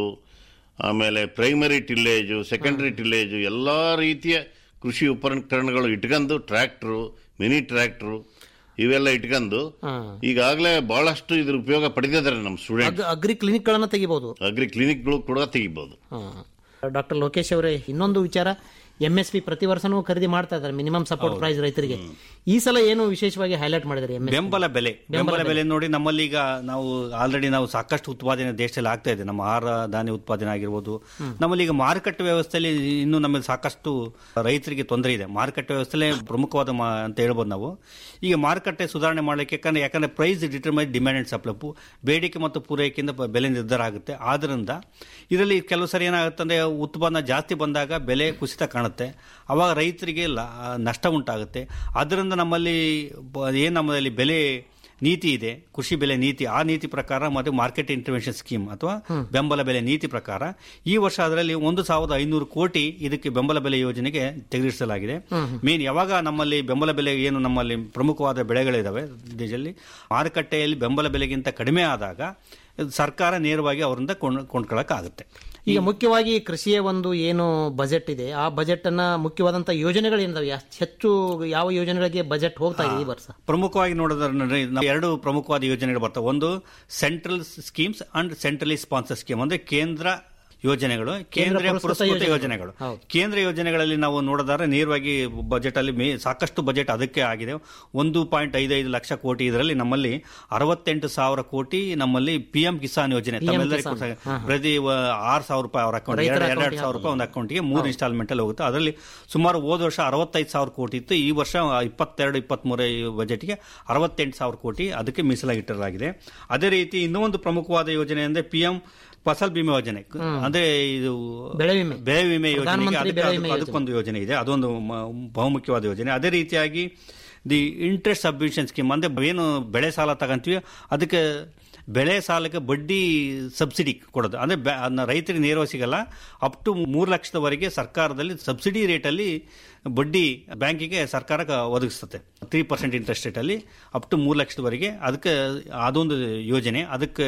ಆಮೇಲೆ ಪ್ರೈಮರಿ ಟಿಲ್ಲೇಜು ಸೆಕೆಂಡರಿ ಟಿಲ್ಲೇಜು ಎಲ್ಲಾ ರೀತಿಯ ಕೃಷಿ ಉಪಕರಣಗಳು ಇಟ್ಕೊಂಡು ಟ್ರ್ಯಾಕ್ಟ್ರು ಮಿನಿ ಟ್ರ್ಯಾಕ್ಟ್ರು ಇವೆಲ್ಲ ಇಟ್ಕೊಂಡು ಈಗಾಗಲೇ ಬಹಳಷ್ಟು ಇದ್ರ ಉಪಯೋಗ ಪಡೆದಿದ್ದಾರೆ ನಮ್ಮ ಸ್ಟೂಡೆಂಟ್ ಅಗ್ರಿ ಕ್ಲಿನಿಕ್ ಗಳನ್ನ ತೆಗಿಬಹುದು ಅಗ್ರಿ ಕ್ಲಿನಿಕ್ಗಳು ಕೂಡ ತೆಗಿಬಹುದು ಡಾಕ್ಟರ್ ಲೋಕೇಶ್ ಅವರೇ ಇನ್ನೊಂದು ವಿಚಾರ ಎಂ ಎಸ್ ಪಿ ಪ್ರತಿ ವರ್ಷನೂ ಖರೀದಿ ಮಾಡ್ತಾ ಇದ್ದಾರೆ ಮಿನಿಮಮ್ ಸಪೋರ್ಟ್ ಪ್ರೈಸ್ ರೈತರಿಗೆ ಈ ಸಲ ಏನು ವಿಶೇಷವಾಗಿ ಹೈಲೈಟ್ ಮಾಡಿದ್ದಾರೆ ಎಂ ಬೆಂಬಲ ಬೆಲೆ ಬೆಂಬಲ ಬೆಲೆ ನೋಡಿ ನಮ್ಮಲ್ಲಿ ಈಗ ನಾವು ಆಲ್ರೆಡಿ ನಾವು ಸಾಕಷ್ಟು ಉತ್ಪಾದನೆ ದೇಶದಲ್ಲಿ ಆಗ್ತಾ ಇದೆ ನಮ್ಮ ಆಹಾರ ಧಾನ್ಯ ಉತ್ಪಾದನೆ ಆಗಿರ್ಬೋದು ನಮ್ಮಲ್ಲಿ ಈಗ ಮಾರುಕಟ್ಟೆ ವ್ಯವಸ್ಥೆಯಲ್ಲಿ ಇನ್ನೂ ನಮ್ಮಲ್ಲಿ ಸಾಕಷ್ಟು ರೈತರಿಗೆ ತೊಂದರೆ ಇದೆ ಮಾರುಕಟ್ಟೆ ವ್ಯವಸ್ಥೆಲೇ ಪ್ರಮುಖವಾದ ಮಾ- ಅಂತ ಹೇಳ್ಬೋದು ನಾವು ಈಗ ಮಾರುಕಟ್ಟೆ ಸುಧಾರಣೆ ಮಾಡಲಿಕ್ಕೆ ಯಾಕಂದ್ರೆ ಯಾಕಂದ್ರೆ price determine demand and supply ಬೇಡಿಕೆ ಮತ್ತು ಪೂರೈಕೆಯಿಂದ ಪ- ಬೆಲೆ ನಿರ್ಧಾರ ಆಗುತ್ತೆ ಆದ್ರಿಂದ ಇದರಲ್ಲಿ ಕೆಲವು ಸರಿ ಏನಾಗುತ್ತೆ ಅಂದ್ರೆ ಉತ್ಪನ್ನ ಜಾಸ್ತಿ ಬಂದಾಗ ಬೆಲೆ ಕುಸಿತ ಕಾಣುತ್ತೆ ಅವಾಗ ರೈತರಿಗೆ ಲ- ನಷ್ಟ ಉಂಟಾಗುತ್ತೆ ಅದರಿಂದ ನಮ್ಮಲ್ಲಿ ಬ- ಏನ್ ನಮ್ಮಲ್ಲಿ ಬೆಲೆ ನೀತಿ ಇದೆ ಕೃಷಿ ಬೆಲೆ ನೀತಿ ಆ ನೀತಿ ಪ್ರಕಾರ ಮತ್ತು ಮಾರ್ಕೆಟ್ ಇಂಟರ್ವೆನ್ಷನ್ ಸ್ಕೀಮ್ ಅಥವಾ ಬೆಂಬಲ ಬೆಲೆ ನೀತಿ ಪ್ರಕಾರ ಈ ವರ್ಷ ಅದರಲ್ಲಿ ಒಂದು ಸಾವಿರದ ಐನೂರು ಕೋಟಿ ಇದಕ್ಕೆ ಬೆಂಬಲ ಬೆಲೆ ಯೋಜನೆಗೆ ತೆಗೆದಿರಿಸಲಾಗಿದೆ ಮೇನ್ ಯಾವಾಗ ನಮ್ಮಲ್ಲಿ ಬೆಂಬಲ ಬೆಲೆ ಏನು ನಮ್ಮಲ್ಲಿ ಪ್ರಮುಖವಾದ ಬೆಳೆಗಳಿದಾವೆ ದೇಶದಲ್ಲಿ ಮಾರುಕಟ್ಟೆಯಲ್ಲಿ ಬೆಂಬಲ ಬೆಲೆಗಿಂತ ಕಡಿಮೆ ಆದಾಗ ಇದು ಸರ್ಕಾರ ನೇರವಾಗಿ ಅವರಿಂದ ಕೊಂಡ್ ಕೊಂಡ್ಕೊಳ್ಳೋಕ್ಕಾಗುತ್ತೆ ಈಗ ಮುಖ್ಯವಾಗಿ ಕೃಷಿಯ ಒಂದು ಏನು ಬಜೆಟ್ ಇದೆ ಆ ಬಜೆಟ್ ಅನ್ನ ಮುಖ್ಯವಾದಂತ ಯೋಜನೆಗಳು ಏನಿದಾವೆ ಎಷ್ಟ್ ಹೆಚ್ಚು ಯಾವ ಯೋಜನೆಗಳಿಗೆ ಬಜೆಟ್ ಹೋಗ್ತಾ ಇದೆ ಈ ವರ್ಷ ಪ್ರಮುಖವಾಗಿ ನೋಡೋದ್ರೆ ನಾವು ಎರಡು ಪ್ರಮುಖವಾದ ಯೋಜನೆಗಳು ಬರ್ತವೆ ಒಂದು central schemes and centrally sponsor scheme ಅಂದ್ರೆ ಕೇಂದ್ರ ಯೋಜನೆಗಳು ಕೇಂದ್ರೀಯ ಪುರಸ್ಕೃತ ಪುರಸ್ಕೃತ ಯೋಜನೆಗಳು. ಯೋಜನೆಗಳು ಕೇಂದ್ರ ಯೋಜನೆಗಳಲ್ಲಿ ನಾವು ನೋಡೋದಾದ್ರೆ ನೇರವಾಗಿ ಬಜೆಟ್ ಅಲ್ಲಿ ಮೇ- ಸಾಕಷ್ಟು ಬಜೆಟ್ ಅದಕ್ಕೆ ಆಗಿದೆ ಒಂದು ಪಾಯಿಂಟ್ ಐದು ಐದು ಲಕ್ಷ ಕೋಟಿ ಇದರಲ್ಲಿ ನಮ್ಮಲ್ಲಿ ಅರವತ್ತೆಂಟು ಸಾವಿರ ಕೋಟಿ ನಮ್ಮಲ್ಲಿ ಪಿ ಎಂ ಕಿಸಾನ್ ಯೋಜನೆ PM ತಮ್ಮೆಲ್ಲರಿಗೂ ಕಿಸಾನ್. ಸಹ ಪ್ರತಿ ವ- ಆರು ಸಾವಿರ ರೂಪಾಯಿ ಅವ್ರ ಅಕೌಂಟ್ ರೈತರ ಎರಡು ಎರಡು account ಗೆ ಸಾವಿರ ರೂಪಾಯಿ ಒಂದು ಅಕೌಂಟ್ಗೆ ಮೂರು ಇನ್ಸ್ಟಾಲ್ಮೆಂಟ್ ಅಲ್ಲಿ ಹೋಗುತ್ತೆ ಅದರಲ್ಲಿ ಸುಮಾರು ಹೋದ ವರ್ಷ ಅರವತ್ತೈದು ಸಾವಿರ ಕೋಟಿ ಇತ್ತು ಈ ವರ್ಷ ಇಪ್ಪತ್ತೆರಡು ಇಪ್ಪತ್ಮೂರ ಬಜೆಟ್ಗೆ ಅರವತ್ತೆಂಟು ಸಾವಿರ ಕೋಟಿ ಅದಕ್ಕೆ ಮೀಸಲಾಗಿಟ್ಟಿರಲಾಗಿದೆ ಅದೇ ರೀತಿ ಇನ್ನೂ ಒಂದು ಪ್ರಮುಖವಾದ ಯೋಜನೆ ಅಂದ್ರೆ ಪಿ ಎಂ ಫಸಲ್ ಬಿಮೆ ಯೋಜನೆ ಅಂದ್ರೆ ಇದು ಬೆಳೆ ವಿಮೆ ಬೆಳೆ ವಿಮೆ ಯೋಜನೆಗೆ ಪ್ರಧಾನಮಂತ್ರಿ ಅದಕ್ಕೆ- ಬೆಳೆ ವಿಮೆ ಅದಕ್ಕೆ- ಅದಕ್ಕೊಂದು ಯೋಜನೆ ಇದೆ ಅದೊಂದು ಮ- ಬಹುಮುಖ್ಯವಾದ ಯೋಜನೆ ಅದೇ ರೀತಿಯಾಗಿ ದಿ ಇಂಟ್ರೆಸ್ಟ್ ಸಬ್ಮಿಷನ್ ಸ್ಕೀಮ್ ಅಂದ್ರೆ ಏನು ಬೆಳೆ ಸಾಲ ತಗೊಂತೀವಿ ಅದಕ್ಕೆ ಬೆಳೆ ಸಾಲಕ್ಕೆ ಬಡ್ಡಿ ಸಬ್ಸಿಡಿ ಕೊಡೋದು ಅಂದ್ರೆ ಬ್ಯಾ- ಅದನ್ನ ರೈತರಿಗೆ ನೇರವಾಗಿ ಸಿಗಲ್ಲ ಅಪ್ ಟು ಮೂರು ಲಕ್ಷದವರೆಗೆ ಸರ್ಕಾರದಲ್ಲಿ ಸಬ್ಸಿಡಿ ರೇಟಲ್ಲಿ ಬಡ್ಡಿ ಬ್ಯಾಂಕಿಗೆ ಸರ್ಕಾರ ಕ- ಒದಗಿಸುತ್ತೆ ತ್ರೀ ಪರ್ಸೆಂಟ್ ಇಂಟ್ರೆಸ್ಟ್ ರೇಟಲ್ಲಿ ಅಪ್ ಟು ಮೂರು ಲಕ್ಷದವರೆಗೆ ಅದಕ್ಕೆ ಅದೊಂದು ಯೋಜನೆ ಅದಕ್ಕೆ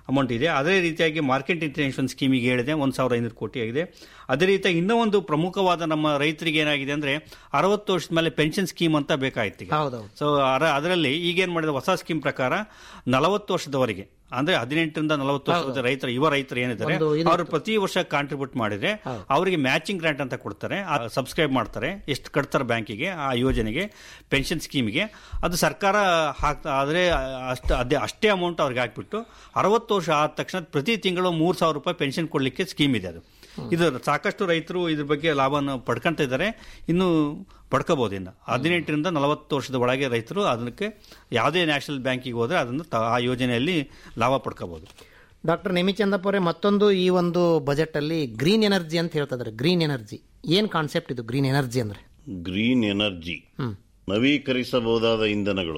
ಅಮೌಂಟ್ ಇದೆ ಅದೇ ರೀತಿಯಾಗಿ ಮಾರ್ಕೆಟ್ ಇಂಟರ್ನ್ಯಾಷನಲ್ ಸ್ಕೀಮಿಗೆ ಹೇಳಿದೆ ಒಂದು ಸಾವಿರದ ಐನೂರು ಕೋಟಿ ಆಗಿದೆ ಅದೇ ರೀತಿ ಇನ್ನೂ ಒಂದು ಪ್ರಮುಖವಾದ ನಮ್ಮ ರೈತರಿಗೆ ಏನಾಗಿದೆ ಅಂದ್ರೆ ಅರವತ್ತು ವರ್ಷದ ಮೇಲೆ ಪೆನ್ಷನ್ ಸ್ಕೀಮ್ ಅಂತ ಬೇಕಾಯ್ತು ಈಗ ಹೌದೌದು ಸೊ ಅದರಲ್ಲಿ ಈಗೇನ್ ಮಾಡಿದ ಹೊಸ ಸ್ಕೀಮ್ ಪ್ರಕಾರ ನಲವತ್ತು ವರ್ಷದವರೆಗೆ ಅಂದ್ರೆ ಹದಿನೆಂಟರಿಂದ ನಲವತ್ತು ವರ್ಷದ ರೈತರು ಯುವ ರೈತರು ಏನಿದ್ದಾರೆ ಒಂದು ಇದು ಅವರು ಪ್ರತಿ ವರ್ಷ ಕಾಂಟ್ರಿಬ್ಯೂಟ್ ಮಾಡಿದ್ರೆ ಅವರಿಗೆ ಮ್ಯಾಚಿಂಗ್ ಗ್ರಾಂಟ್ ಅಂತ ಕೊಡ್ತಾರೆ ಸಬ್ಸ್ಕ್ರೈಬ್ ಮಾಡ್ತಾರೆ ಎಷ್ಟು ಕಟ್ತಾರೆ ಬ್ಯಾಂಕಿಗೆ ಆ ಯೋಜನೆಗೆ ಪೆನ್ಷನ್ ಸ್ಕೀಮಿಗೆ ಅದು ಸರ್ಕಾರ ಹಾಕ್ತಾ ಆದರೆ ಅಷ್ಟು ಅದೇ ಅಷ್ಟೇ ಅಮೌಂಟ್ ಅವ್ರಿಗೆ ಹಾಕ್ಬಿಟ್ಟು ಅರವತ್ತು ವರ್ಷ ಆದ ತಕ್ಷಣ ಪ್ರತಿ ತಿಂಗಳು ಮೂರು ಸಾವಿರ ರೂಪಾಯಿ ಪೆನ್ಷನ್ ಕೊಡಲಿಕ್ಕೆ ಸ್ಕೀಮ್ ಇದೆ ಅದು ಇದು ಸಾಕಷ್ಟು ರೈತರು ಇದ್ರ ಬಗ್ಗೆ ಲಾಭನ ಪಡ್ಕೊಂತ ಇದ್ದಾರೆ ಇನ್ನು ಪಡ್ಕೋಬಹುದು ಇನ್ನು ಹದಿನೆಂಟರಿಂದ ನಲವತ್ತು ವರ್ಷದ ಒಳಗೆ ರೈತರು ಅದಕ್ಕೆ ಯಾವುದೇ ನ್ಯಾಷನಲ್ ಬ್ಯಾಂಕಿಗೆ ಹೋದ್ರೆ ಅದನ್ನು ತ- ಆ ಯೋಜನೆಯಲ್ಲಿ ಲಾಭ ಪಡ್ಕೋಬಹುದು ಡಾಕ್ಟರ್ ನೇಮಿಚಂದಪ್ಪ ಅವರೇ ಮತ್ತೊಂದು ಈ ಒಂದು ಬಜೆಟ್ ಅಲ್ಲಿ ಗ್ರೀನ್ ಎನರ್ಜಿ ಅಂತ ಹೇಳ್ತಾ ಇದ್ದಾರೆ ಗ್ರೀನ್ ಎನರ್ಜಿ ಏನ್ ಕಾನ್ಸೆಪ್ಟ್ ಇದು ಗ್ರೀನ್ ಎನರ್ಜಿ ಅಂದ್ರೆ ಗ್ರೀನ್ ಎನರ್ಜಿ ನವೀಕರಿಸಬಹುದಾದ ಇಂಧನಗಳು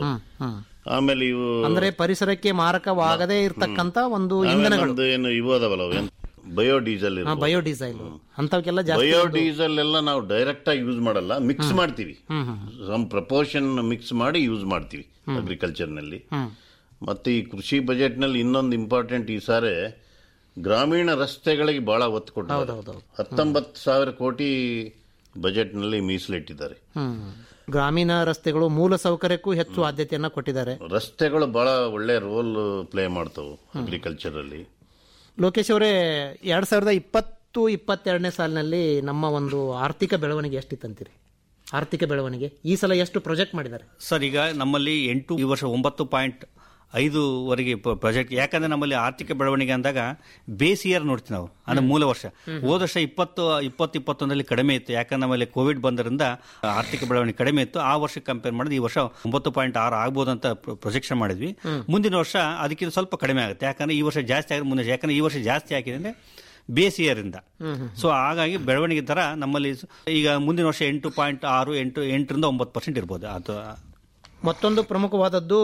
ಆಮೇಲೆ ಇವು ಅಂದ್ರೆ ಪರಿಸರಕ್ಕೆ ಮಾರಕವಾಗದೇ ಇರತಕ್ಕಂತ ಒಂದು ಆಮೇಲೆ ಇಂಧನಗಳು ನಮ್ದು ಏನು ಇವು ಅದಾವಲ್ಲ ಅವು ಏನು ಬಯೋಡೀಸೆಲ್ ಬಯೋಡೀಸೈಲ್ ಅಂತವಕ್ಕೆಲ್ಲ ಜಾಸ್ತಿ ಬಯೋಡೀಸೆಲ್ ಎಲ್ಲ ನಾವು ಡೈರೆಕ್ಟ್ ಆಗಿ ಯೂಸ್ ಮಾಡಲ್ಲ ಮಿಕ್ಸ್ ಮಾಡ್ತೀವಿ hmm, hmm. Some proportion mix ಮಾಡಿ ಯೂಸ್ ಮಾಡ್ತೀವಿ ಅಗ್ರಿಕಲ್ಚರ್ ನಲ್ಲಿ ಹ್ಮ್. ಮತ್ತೆ ಈ ಕೃಷಿ ಬಜೆಟ್ ನಲ್ಲಿ ಇನ್ನೊಂದು ಇಂಪಾರ್ಟೆಂಟ್ ಈ ಸಾರಿ ಗ್ರಾಮೀಣ ರಸ್ತೆಗಳಿಗೆ ಬಹಳ ಒತ್ತು ಕೊಟ್ಟಿದ್ದಾರೆ ಹತ್ತೊಂಬತ್ತು ಸಾವಿರ ಕೋಟಿ ಬಜೆಟ್ ನಲ್ಲಿ ಮೀಸಲಿಟ್ಟಿದ್ದಾರೆ ಹ್ಮ್. ಗ್ರಾಮೀಣ ರಸ್ತೆಗಳು ಮೂಲ ಸೌಕರ್ಯಕ್ಕೂ ಹೆಚ್ಚು ಆದ್ಯತೆಯನ್ನ ಕೊಟ್ಟಿದ್ದಾರೆ ರಸ್ತೆಗಳು ಬಹಳ ಒಳ್ಳೆ ರೋಲ್ ಪ್ಲೇ ಮಾಡ್ತಾವೆ ಅಗ್ರಿಕಲ್ಚರ್ ಅಲ್ಲಿ ಲೋಕೇಶ್ ಅವರೇ ಎರಡ್ ಸಾವಿರದ ಇಪ್ಪತ್ತು ಇಪ್ಪತ್ತೆರಡನೇ ಸಾಲಿನಲ್ಲಿ ನಮ್ಮ ಒಂದು ಆರ್ಥಿಕ ಬೆಳವಣಿಗೆ ಎಷ್ಟಿತ್ತಂತೀರಿ ಆರ್ಥಿಕ ಬೆಳವಣಿಗೆ ಈ ಸಲ ಎಷ್ಟು ಪ್ರೊಜೆಕ್ಟ್ ಮಾಡಿದ್ದಾರೆ ಸರ್ ಈಗ ನಮ್ಮಲ್ಲಿ ಎಂಟು ಈ ವರ್ಷ ಒಂಬತ್ತು ಪಾಯಿಂಟ್ ಐದುವರೆಗೆ ಪ್ರಾಜೆಕ್ಟ್ ಯಾಕಂದ್ರೆ ನಮ್ಮಲ್ಲಿ ಆರ್ಥಿಕ ಬೆಳವಣಿಗೆ ಅಂದಾಗ ಬೇಸ್ ಇಯರ್ ನೋಡ್ತೀವಿ ನಾವು ಅಂದ್ರೆ ಮೂಲ ವರ್ಷ ಹೋದ ವರ್ಷ ಇಪ್ಪತ್ತು ಇಪ್ಪತ್ತು ಇಪ್ಪತ್ತೊಂದರಲ್ಲಿ ಕಡಿಮೆ ಇತ್ತು ಯಾಕಂದ್ರೆ ನಮ್ಮಲ್ಲಿ ಕೋವಿಡ್ ಬಂದರಿಂದ ಆರ್ಥಿಕ ಬೆಳವಣಿಗೆ ಕಡಿಮೆ ಇತ್ತು ಆ ವರ್ಷ ಕಂಪೇರ್ ಮಾಡಿದ್ರೆ ಈ ವರ್ಷ ಒಂಬತ್ತು ಪಾಯಿಂಟ್ ಆರು ಆಗ್ಬೋದು ಅಂತ ಪ್ರೊಜೆಕ್ಷನ್ ಮಾಡಿದ್ವಿ ಮುಂದಿನ ವರ್ಷ ಅದಕ್ಕಿಂತ ಸ್ವಲ್ಪ ಕಡಿಮೆ ಆಗುತ್ತೆ ಯಾಕಂದ್ರೆ ಈ ವರ್ಷ ಜಾಸ್ತಿ ಆಗಿದೆ ಮುಂದೆ ಯಾಕಂದ್ರೆ ಈ ವರ್ಷ ಜಾಸ್ತಿ ಆಗಿದೆ ಅಂದ್ರೆ ಬೇಸ್ ಇಯರಿಂದ ಸೊ ಹಾಗಾಗಿ ಬೆಳವಣಿಗೆ ದರ ನಮ್ಮಲ್ಲಿ ಈಗ ಮುಂದಿನ ವರ್ಷ ಎಂಟು ಪಾಯಿಂಟ್ ಆರು ಎಂಟು ಎಂಟರಿಂದ ಒಂಬತ್ತು ಪರ್ಸೆಂಟ್ ಇರ್ಬೋದು ಅದು ಮತ್ತೊಂದು ಪ್ರಮುಖವಾದದ್ದು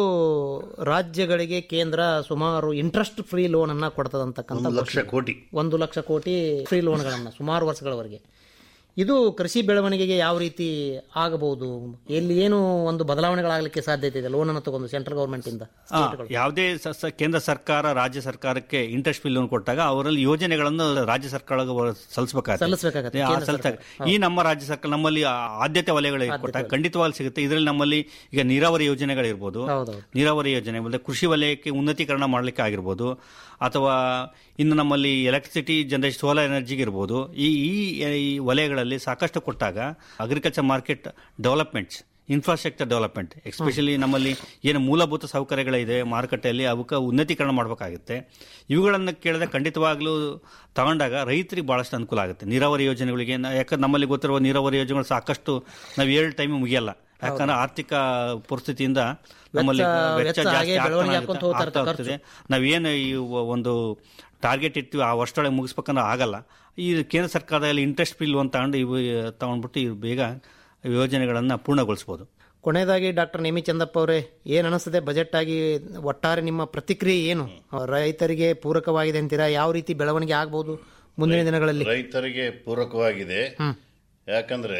ರಾಜ್ಯಗಳಿಗೆ ಕೇಂದ್ರ ಸುಮಾರು ಇಂಟ್ರೆಸ್ಟ್ ಫ್ರೀ ಲೋನ್ ಅನ್ನ ಕೊಡ್ತದಂತಕ್ಕಂಥ ಒಂದು ಲಕ್ಷ ಕೋಟಿ ಒಂದು ಲಕ್ಷ ಕೋಟಿ ಫ್ರೀ ಲೋನ್ಗಳನ್ನ ಸುಮಾರು ವರ್ಷಗಳವರೆಗೆ ಇದು ಕೃಷಿ ಬೆಳವಣಿಗೆಗೆ ಯಾವ ರೀತಿ ಆಗಬಹುದು ಎಲ್ಲಿ ಏನು ಒಂದು ಬದಲಾವಣೆಗಳಾಗಲಿಕ್ಕೆ ಸಾಧ್ಯತೆ ಇದೆ ಲೋನ್ ಅನ್ನು ತಗೊಂಡು ಸೆಂಟ್ರಲ್ ಗವರ್ಮೆಂಟ್ ಇಂದ ಆ, ಯಾವುದೇ ಸ- ಸ- ಕೇಂದ್ರ ಸರ್ಕಾರ ರಾಜ್ಯ ಸರ್ಕಾರಕ್ಕೆ ಇಂಟ್ರೆಸ್ಟ್ ಬಿಲ್ ಲೋನ್ ಕೊಟ್ಟಾಗ ಅವರಲ್ಲಿ ಯೋಜನೆಗಳನ್ನು ರಾಜ್ಯ ಸರ್ಕಾರ ಸಲ್ಲಿಸಬೇಕಾಗುತ್ತೆ ಸಲ್ಲಿಸ್ಬೇಕಾಗತ್ತೆ, ಆ, ಕೇಂದ್ರ ಸಲ್ಲಿಸ್ತಾರೆ. ಸರ್ಕಾರ. ಈ ನಮ್ಮ ರಾಜ್ಯ ಸರ್ಕಾರ ನಮ್ಮಲ್ಲಿ ಆ ಆದ್ಯತೆ ವಲಯಗಳಿಗೆ ಕೊಟ್ಟಾಗ ಖಂಡಿತವಾಗಿ ಸಿಗುತ್ತೆ ಇದರಲ್ಲಿ ನಮ್ಮಲ್ಲಿ ಈಗ ನೀರಾವರಿ ಯೋಜನೆಗಳಿರ್ಬೋದು ಹೌದೌದು. ನೀರಾವರಿ ಯೋಜನೆ ಮತ್ತೆ ಕೃಷಿ ವಲಯಕ್ಕೆ ಉನ್ನತೀಕರಣ ಮಾಡಲಿಕ್ಕೆ ಆಗಿರ್ಬೋದು ಅಥವಾ ಇನ್ನು ನಮ್ಮಲ್ಲಿ ಎಲೆಕ್ಟ್ರಿಸಿಟಿ ಜನರೇಷನ್ ಸೋಲಾರ್ ಎನರ್ಜಿಗೆ ಇರ್ಬೋದು ಈ ಈ ಈ ವಲಯಗಳಲ್ಲಿ ಸಾಕಷ್ಟು ಕೊಟ್ಟಾಗ agriculture market developments infrastructure development especially ನಮ್ಮಲ್ಲಿ ಏನು ಮೂಲಭೂತ ಸೌಕರ್ಯಗಳಿದೆ ಮಾರುಕಟ್ಟೆಯಲ್ಲಿ ಅವಕ್ಕೆ ಉನ್ನತೀಕರಣ ಮಾಡಬೇಕಾಗುತ್ತೆ ಇವುಗಳನ್ನು ಕೇಳಿದ್ರೆ ಖಂಡಿತವಾಗ್ಲೂ ತಗೊಂಡಾಗ ರೈತರಿಗೆ ಬಹಳಷ್ಟು ಅನುಕೂಲ ಆಗುತ್ತೆ ನೀರಾವರಿ ಯೋಜನೆಗಳಿಗೆ ನಾ- ಯಾಕಂದ್ರೆ ನಮ್ಮಲ್ಲಿ ಗೊತ್ತಿರುವ ನೀರಾವರಿ ಯೋಜನೆಗಳು ಸಾಕಷ್ಟು ನಾವು ಏಳು ಟೈಮ್ ಮುಗಿಯಲ್ಲ ಯಾಕಂದ್ರೆ ಆರ್ಥಿಕ ಪರಿಸ್ಥಿತಿಯಿಂದ ನಮ್ಮಲ್ಲಿ ವೆಚ್ಚ- ವೆಚ್ಚ ವೆಚ್ಚ ಜಾಸ್ತಿ ಹಾಗೆ ಆಗ್ತಾನೆ ಬೆಳವಣಿಗೆ ಆಗುತ್ತೆ, ಹಾಕ್ಕೊಂತ ಹೋಗ್ತಾ ಆಗ್ತಾ ಇರುತ್ತೆ ಹೋಗ್ತದೆ ನಾವೇನು ಈ ಒ- ಒಂದು ಟಾರ್ಗೆಟ್ ಇರ್ತೀವಿ ಆ ವರ್ಷದೊಳಗೆ ಮುಗಿಸ್ಬೇಕಂದ್ರೆ ಆಗಲ್ಲ ಈ ಕೇಂದ್ರ ಸರ್ಕಾರದಲ್ಲಿ ಇಂಟ್ರೆಸ್ಟ್ ಬಿಲ್ ಅಂತ ತಗೊಂಡು ಇವು ತಗೊಂಡ್ಬಿಟ್ಟು ಇವು ಬೇಗ ಯೋಜನೆಗಳನ್ನು ಪೂರ್ಣಗೊಳಿಸ್ಬೋದು ಕೊನೆಯದಾಗಿ ಡಾಕ್ಟರ್ ನೇಮಿ ಚಂದಪ್ಪ ಅವರೇ ಏನ್ ಅನಿಸ್ತದೆ ಬಜೆಟ್ ಆಗಿ ಒಟ್ಟಾರೆ ನಿಮ್ಮ ಪ್ರತಿಕ್ರಿಯೆ ಏನು ರೈತರಿಗೆ ಪೂರಕವಾಗಿದೆ ಅಂತೀರಾ ಯಾವ ರೀತಿ ಬೆಳವಣಿಗೆ ಆಗಬಹುದು ಮುಂದಿನ ದಿನಗಳಲ್ಲಿ ರೈತರಿಗೆ ಪೂರಕವಾಗಿದೆ ಯಾಕಂದ್ರೆ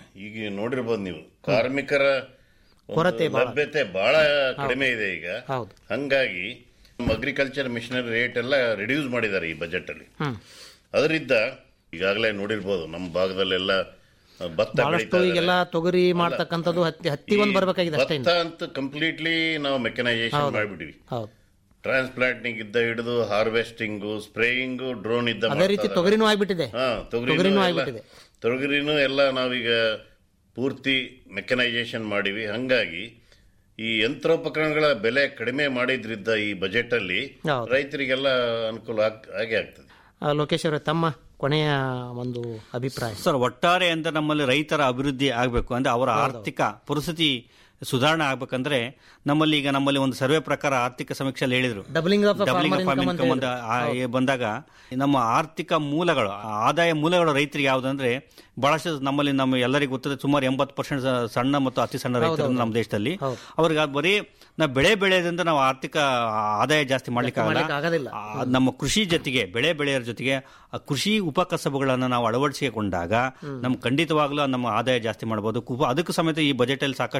ಈಗ ನೋಡಿರ್ಬೋದು ನೀವು ಕಾರ್ಮಿಕರ ಒಂದು ಕೊರತೆ ಬಹಳ. ಲಭ್ಯತೆ ಬಹಳ ಕಡಿಮೆ ಇದೆ ಈಗ ಹೌದು. ಹಂಗಾಗಿ ಅಗ್ರಿಕಲ್ಚರ್ ಮಿಷನರಿ ರೇಟ್ ಎಲ್ಲ ರಿಡ್ಯೂಸ್ ಮಾಡಿದ್ದಾರೆ ಈ ಬಜೆಟ್ ಅಲ್ಲಿ ಹ್ಮ್. ಅದರಿಂದ ಈಗಾಗಲೇ ನೋಡಿರ್ಬೋದು ನಮ್ಮ ಭಾಗದಲ್ಲೆಲ್ಲ ಭತ್ತ ಬಹಳಷ್ಟು ಬೆಳೀತಾ ಇದ್ದಾರೆ. ಈಗೆಲ್ಲ ತೊಗರಿ ಮಾಡ್ತಕ್ಕಂಥದ್ದು ಹತ್ತಿ ಹತ್ತಿ ಒಂದು ಬರಬೇಕಾಗಿದೆ ಅಷ್ಟೇ ಭತ್ತ ಅಂತ ಕಂಪ್ಲೀಟ್ಲಿ ನಾವು ಮೆಕನೈಸೇಷನ್ ಮಾಡಿಬಿಟ್ಟಿವಿ ಹೌದು ಟ್ರಾನ್ಸ್ಪ್ಲಾಂಟಿಂಗ್ ಇದ್ದ ಹಿಡಿದು ಹಾರ್ವೆಸ್ಟಿಂಗು ಸ್ಪ್ರೇಯಿಂಗು ಡ್ರೋನ್ ಇದ್ದ ಅದೇ ರೀತಿ ಮಾಡ್ತಾ ಇದ್ದಾರೆ. ತೊಗರಿನೂ ಆಗ್ಬಿಟ್ಟಿದೆ ಹಾ ತೊಗರಿನೂ ತೊಗರಿನೂ ಆಗ್ಬಿಟ್ಟಿದೆ. ಎಲ್ಲ ತೊಗರಿನೂ ಎಲ್ಲ ನಾವೀಗ ಪೂರ್ತಿ ಮೆಕನೈಸೇಷನ್ ಮಾಡಿವಿ ಹಂಗಾಗಿ ಈ ಯಂತ್ರೋಪಕರಣಗಳ ಬೆಲೆ ಕಡಿಮೆ ಮಾಡಿದ್ರಿಂದ ಈ ಬಜೆಟ್ ಅಲ್ಲಿ ಹೌದು. ರೈತರಿಗೆಲ್ಲ ಅನುಕೂಲ ಆಗ್- ಆಗೇ ಆಗ್ತದೆ ಆ, ಲೋಕೇಶ್ ಅವರೇ ತಮ್ಮ ಕೊನೆಯ ಒಂದು ಅಭಿಪ್ರಾಯ ಸರ್ ಒಟ್ಟಾರೆ ಅಂದ್ರೆ ನಮ್ಮಲ್ಲಿ ರೈತರ ಅಭಿವೃದ್ಧಿ ಆಗಬೇಕು ಅಂದ್ರೆ ಅವರ ಆರ್ಥಿಕ ಪರಿಸ್ಥಿತಿ ಸುಧಾರಣೆ ಆಗ್ಬೇಕಂದ್ರೆ ನಮ್ಮಲ್ಲಿ ಈಗ ನಮ್ಮಲ್ಲಿ ಒಂದು ಸರ್ವೆ ಪ್ರಕಾರ ಆರ್ಥಿಕ ಸಮೀಕ್ಷೆಯಲ್ಲಿ ಹೇಳಿದ್ರು Doubling of the Doubling farmer of farm income ಅಂತ income ಅಂತ ಆ- ಬಂದಾಗ ನಮ್ಮ ಆರ್ಥಿಕ ಮೂಲಗಳು ಆದಾಯ ಮೂಲಗಳು ರೈತರಿಗೆ ಯಾವುದಂದ್ರೆ ಬಹಳಷ್ಟು ನಮ್ಮಲ್ಲಿ ನಮ್ಮ ಎಲ್ಲರಿಗೂ ಗೊತ್ತದೆ ಸುಮಾರು ಎಂಬತ್ತು ಪರ್ಸೆಂಟ್ ಸಣ್ಣ ಮತ್ತು ಅತಿ ಸಣ್ಣ ರೈತರು ನಮ್ಮ ದೇಶದಲ್ಲಿ ಅವ್ರಿಗೆ ಅದು ಬರೀ ನಾವು ಬೆಳೆ ಬೆಳೆಯೋದ್ರಿಂದ ನಾವು ಆರ್ಥಿಕ ಆದಾಯ ಜಾಸ್ತಿ ಮಾಡ್ಲಿಕ್ಕೆ ಮಾಡ್ಲಿಕ್ಕೆ ಆಗೋದಿಲ್ಲ. ಆ, ನಮ್ಮ ಕೃಷಿ ಜೊತೆಗೆ ಬೆಳೆ ಬೆಳೆಯೋರ ಜೊತೆಗೆ ಆ ಕೃಷಿ ಉಪಕಸಬುಗಳನ್ನು ನಾವು ಅಳವಡಿಸಿಕೊಂಡಾಗ ನಮ್ಗೆ ಖಂಡಿತವಾಗ್ಲೂ ನಮ್ಮ ಆದಾಯ ಜಾಸ್ತಿ ಮಾಡಬಹುದು ಕು- ಅದಕ್ಕೂ ಸಮೇತ ಈ ಬಜೆಟ್ ಅಲ್ಲಿ ಸಾಕಷ್ಟು ಅವಕಾಶ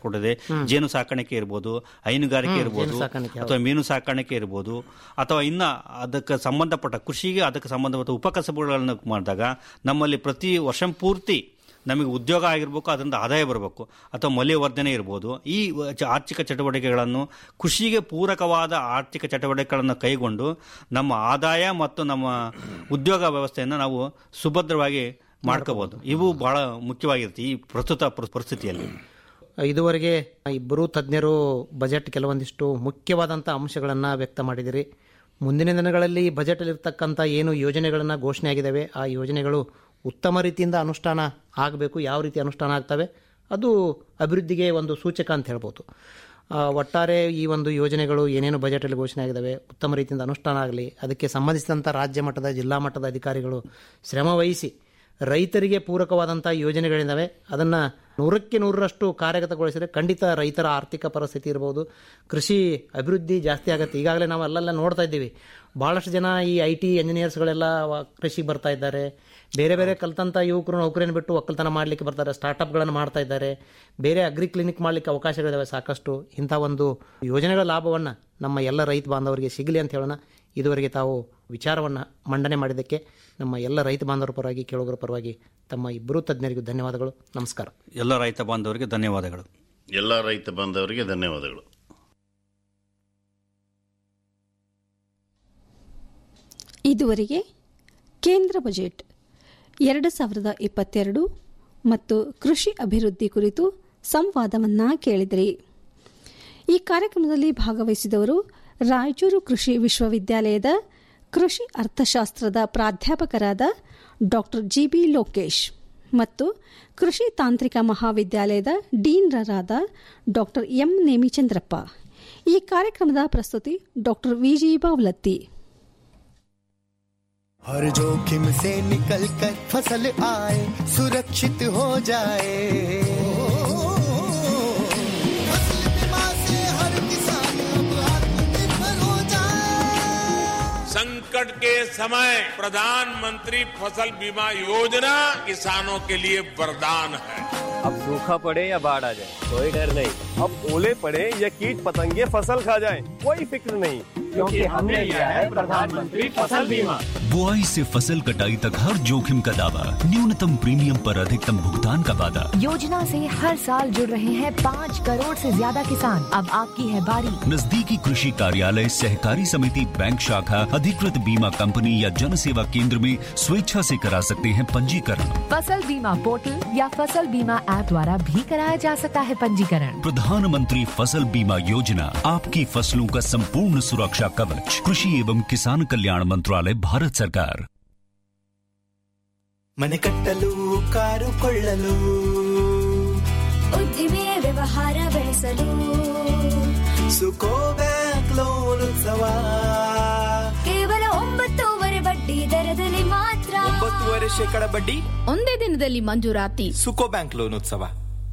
ಕೊಟ್ಟಿದೆ ಜೇನು ಸಾಕಾಣಿಕೆ ಇರ್ಬೋದು ಹೈನುಗಾರಿಕೆ ಹ್ಮ್, ಇರ್ಬೋದು ಜೇನು ಸಾಕಾಣಿಕೆ, ಹೌದು. ಅಥವಾ ಮೀನು ಸಾಕಾಣಿಕೆ ಇರ್ಬೋದು ಅಥವಾ ಇನ್ನ ಅದಕ್ಕೆ ಸಂಬಂಧಪಟ್ಟ ಕೃಷಿಗೆ ಅದಕ್ಕೆ ಸಂಬಂಧಪಟ್ಟ ಉಪಕಸಬುಗಳನ್ನು ಮಾಡಿದಾಗ ನಮ್ಮಲ್ಲಿ ಪ್ರತಿ ವರ್ಷ ಪೂರ್ತಿ ನಮಗೆ ಉದ್ಯೋಗ ಆಗಿರ್ಬೇಕು ಅದರಿಂದ ಆದಾಯ ಬರಬೇಕು ಅಥವಾ ಮೌಲ್ಯವರ್ಧನೆ ಇರ್ಬೋದು ಈ ವ- ಚ- ಆರ್ಥಿಕ ಚಟುವಟಿಕೆಗಳನ್ನು ಕೃಷಿಗೆ ಪೂರಕವಾದ ಆರ್ಥಿಕ ಚಟುವಟಿಕೆಗಳನ್ನು ಕೈಗೊಂಡು ನಮ್ಮ ಆದಾಯ ಮತ್ತು ನಮ್ಮ ಉದ್ಯೋಗ ವ್ಯವಸ್ಥೆಯನ್ನು ನಾವು ಸುಭದ್ರವಾಗಿ ಮಾಡ್ಕೋಬಹುದು ಇವು ಬಹಳ ಮುಖ್ಯವಾಗಿರುತ್ತೆ ಈ ಪ್ರಸ್ತುತ ಪರಿ- ಪರಿಸ್ಥಿತಿಯಲ್ಲಿ ಇದುವರೆಗೆ ಇಬ್ಬರೂ ತಜ್ಞರು ಬಜೆಟ್ ಕೆಲವೊಂದಿಷ್ಟು ಮುಖ್ಯವಾದಂಥ ಅಂಶಗಳನ್ನು ವ್ಯಕ್ತ ಮಾಡಿದಿರಿ ಮುಂದಿನ ದಿನಗಳಲ್ಲಿ ಬಜೆಟಲ್ಲಿರ್ತಕ್ಕಂಥ ಏನು ಯೋಜನೆಗಳನ್ನು ಘೋಷಣೆ ಆಗಿದ್ದಾವೆ ಆ ಯೋಜನೆಗಳು ಉತ್ತಮ ರೀತಿಯಿಂದ ಅನುಷ್ಠಾನ ಆಗಬೇಕು ಯಾವ ರೀತಿ ಅನುಷ್ಠಾನ ಆಗ್ತವೆ ಅದು ಅಭಿವೃದ್ಧಿಗೆ ಒಂದು ಸೂಚಕ ಅಂತ ಹೇಳ್ಬೋದು ಆ, ಒಟ್ಟಾರೆ ಈ ಒಂದು ಯೋಜನೆಗಳು ಏನೇನು ಬಜೆಟಲ್ಲಿ ಘೋಷಣೆ ಆಗಿದ್ದಾವೆ ಉತ್ತಮ ರೀತಿಯಿಂದ ಅನುಷ್ಠಾನ ಆಗಲಿ ಅದಕ್ಕೆ ಸಂಬಂಧಿಸಿದಂಥ ರಾಜ್ಯ ಮಟ್ಟದ ಜಿಲ್ಲಾ ಮಟ್ಟದ ಅಧಿಕಾರಿಗಳು ಶ್ರಮ ವಹಿಸಿ ರೈತರಿಗೆ ಪೂರಕವಾದಂಥ ಯೋಜನೆಗಳಿದ್ದಾವೆ ಅದನ್ನು ನೂರಕ್ಕೆ ನೂರರಷ್ಟು ಕಾರ್ಯಗತಗೊಳಿಸಿದರೆ ಖಂಡಿತ ರೈತರ ಆರ್ಥಿಕ ಪರಿಸ್ಥಿತಿ ಇರ್ಬೋದು ಕೃಷಿ ಅಭಿವೃದ್ಧಿ ಜಾಸ್ತಿ ಆಗುತ್ತೆ ಈಗಾಗಲೇ ನಾವು ಅಲ್ಲೆಲ್ಲ ನೋಡ್ತಾ ಇದ್ದೀವಿ ಭಾಳಷ್ಟು ಜನ ಈ ಐ ಟಿ ಇಂಜಿನಿಯರ್ಸ್ಗಳೆಲ್ಲ ವ- ಕೃಷಿಗೆ ಬರ್ತಾ ಇದ್ದಾರೆ ಬೇರೆ ಬೇರೆ ಕಲ್ತಂಥ ಯುವಕರು ನೌಕರಿಯನ್ನು ಬಿಟ್ಟು ಒಕ್ಕಲ್ತನ ಮಾಡಲಿಕ್ಕೆ ಬರ್ತಾರೆ ಸ್ಟಾರ್ಟಪ್ಗಳನ್ನು ಮಾಡ್ತಾ ಇದ್ದಾರೆ ಬೇರೆ ಅಗ್ರಿ ಕ್ಲಿನಿಕ್ ಮಾಡಲಿಕ್ಕೆ ಅವಕಾಶಗಳಿದ್ದಾವೆ ಸಾಕಷ್ಟು ಇಂಥ ಒಂದು ಯೋಜನೆಗಳ ಲಾಭವನ್ನು ನಮ್ಮ ಎಲ್ಲ ರೈತ ಬಾಂಧವರಿಗೆ ಸಿಗಲಿ ಅಂತ ಹೇಳೋಣ ಇದುವರೆಗೆ ತಾವು ವಿಚಾರವನ್ನು ಮಂಡನೆ ಮಾಡಿದ್ದಕ್ಕೆ ನಮ್ಮ ಎಲ್ಲ ರೈತ ಬಾಂಧವರ ಪರವಾಗಿ ಕೇಳುಗರ ಪರವಾಗಿ ತಮ್ಮ ಇಬ್ಬರೂ ತಜ್ಞರಿಗೂ ಧನ್ಯವಾದಗಳು ನಮಸ್ಕಾರ ಎಲ್ಲ ರೈತ ಬಾಂಧವರಿಗೆ ಧನ್ಯವಾದಗಳು ಎಲ್ಲ ರೈತ ಬಾಂಧವರಿಗೆ ಧನ್ಯವಾದಗಳು ಇದುವರೆಗೆ ಕೇಂದ್ರ ಬಜೆಟ್ ಎರಡು ಸಾವಿರದ ಇಪ್ಪತ್ತೆರಡು ಮತ್ತು ಕೃಷಿ ಅಭಿವೃದ್ಧಿ ಕುರಿತು ಸಂವಾದವನ್ನ ಕೇಳಿದಿರಿ ಈ ಕಾರ್ಯಕ್ರಮದಲ್ಲಿ ಭಾಗವಹಿಸಿದವರು ರಾಯಚೂರು ಕೃಷಿ ವಿಶ್ವವಿದ್ಯಾಲಯದ ಕೃಷಿ ಅರ್ಥಶಾಸ್ತ್ರದ ಪ್ರಾಧ್ಯಾಪಕರಾದ ಡಾಕ್ಟರ್ ಜಿಬಿ ಲೋಕೇಶ್ ಮತ್ತು ಕೃಷಿ ತಾಂತ್ರಿಕ ಮಹಾವಿದ್ಯಾಲಯದ ಡೀನ್ರರಾದ ಡಾಕ್ಟರ್ ಎಂ ನೇಮಿಚಂದ್ರಪ್ಪ ಈ ಕಾರ್ಯಕ್ರಮದ ಪ್ರಸ್ತುತಿ ಡಾಕ್ಟರ್ ವಿಜಿ ಬಾವ್ಲತ್ತಿ हर जोखिम से निकल कर फसल आए सुरक्षित हो जाए फसल बीमा से हर किसान अब आत्मनिर्भर हो जाए संकट के समय प्रधानमंत्री फसल बीमा योजना किसानों के लिए वरदान है अब सूखा पड़े या बाढ़ आ जाए कोई डर नहीं अब ओले पड़े या कीट पतंगे फसल खा जाए कोई फिक्र नहीं क्योंकि हमने लिया है प्रधानमंत्री फसल बीमा बुआई से फसल कटाई तक हर जोखिम का दावा न्यूनतम प्रीमियम पर अधिकतम भुगतान का वादा योजना से हर साल जुड़ रहे हैं पाँच करोड़ से ज्यादा किसान अब आपकी है बारी नजदीकी कृषि कार्यालय सहकारी समिति बैंक शाखा अधिकृत बीमा कंपनी या जन सेवा केंद्र में स्वेच्छा से करा सकते हैं पंजीकरण फसल बीमा पोर्टल या फसल बीमा ऐप द्वारा भी कराया जा सकता है पंजीकरण प्रधानमंत्री फसल बीमा योजना आपकी फसलों का संपूर्ण सुरक्षा कवच कृषि एवं किसान कल्याण मंत्रालय भारत सरकार ಮನೆ ಕಟ್ಟಲು ಕಾರು ಕೊಳ್ಳಲು ಉದ್ದಿಮೆಯ ವ್ಯವಹಾರ ಬೆಳೆಸಲು ಸುಕೋ ಬ್ಯಾಂಕ್ ಲೋನ್ ಉತ್ಸವ ಕೇವಲ ಒಂಬತ್ತೂವರೆ ಬಡ್ಡಿ ದರದಲ್ಲಿ ಮಾತ್ರ ಒಂಬತ್ತುವರೆ ಶೇಕಡ ಬಡ್ಡಿ ಒಂದೇ ದಿನದಲ್ಲಿ ಮಂಜೂರಾತಿ ಸುಕೋ ಬ್ಯಾಂಕ್ ಲೋನ್ ಉತ್ಸವ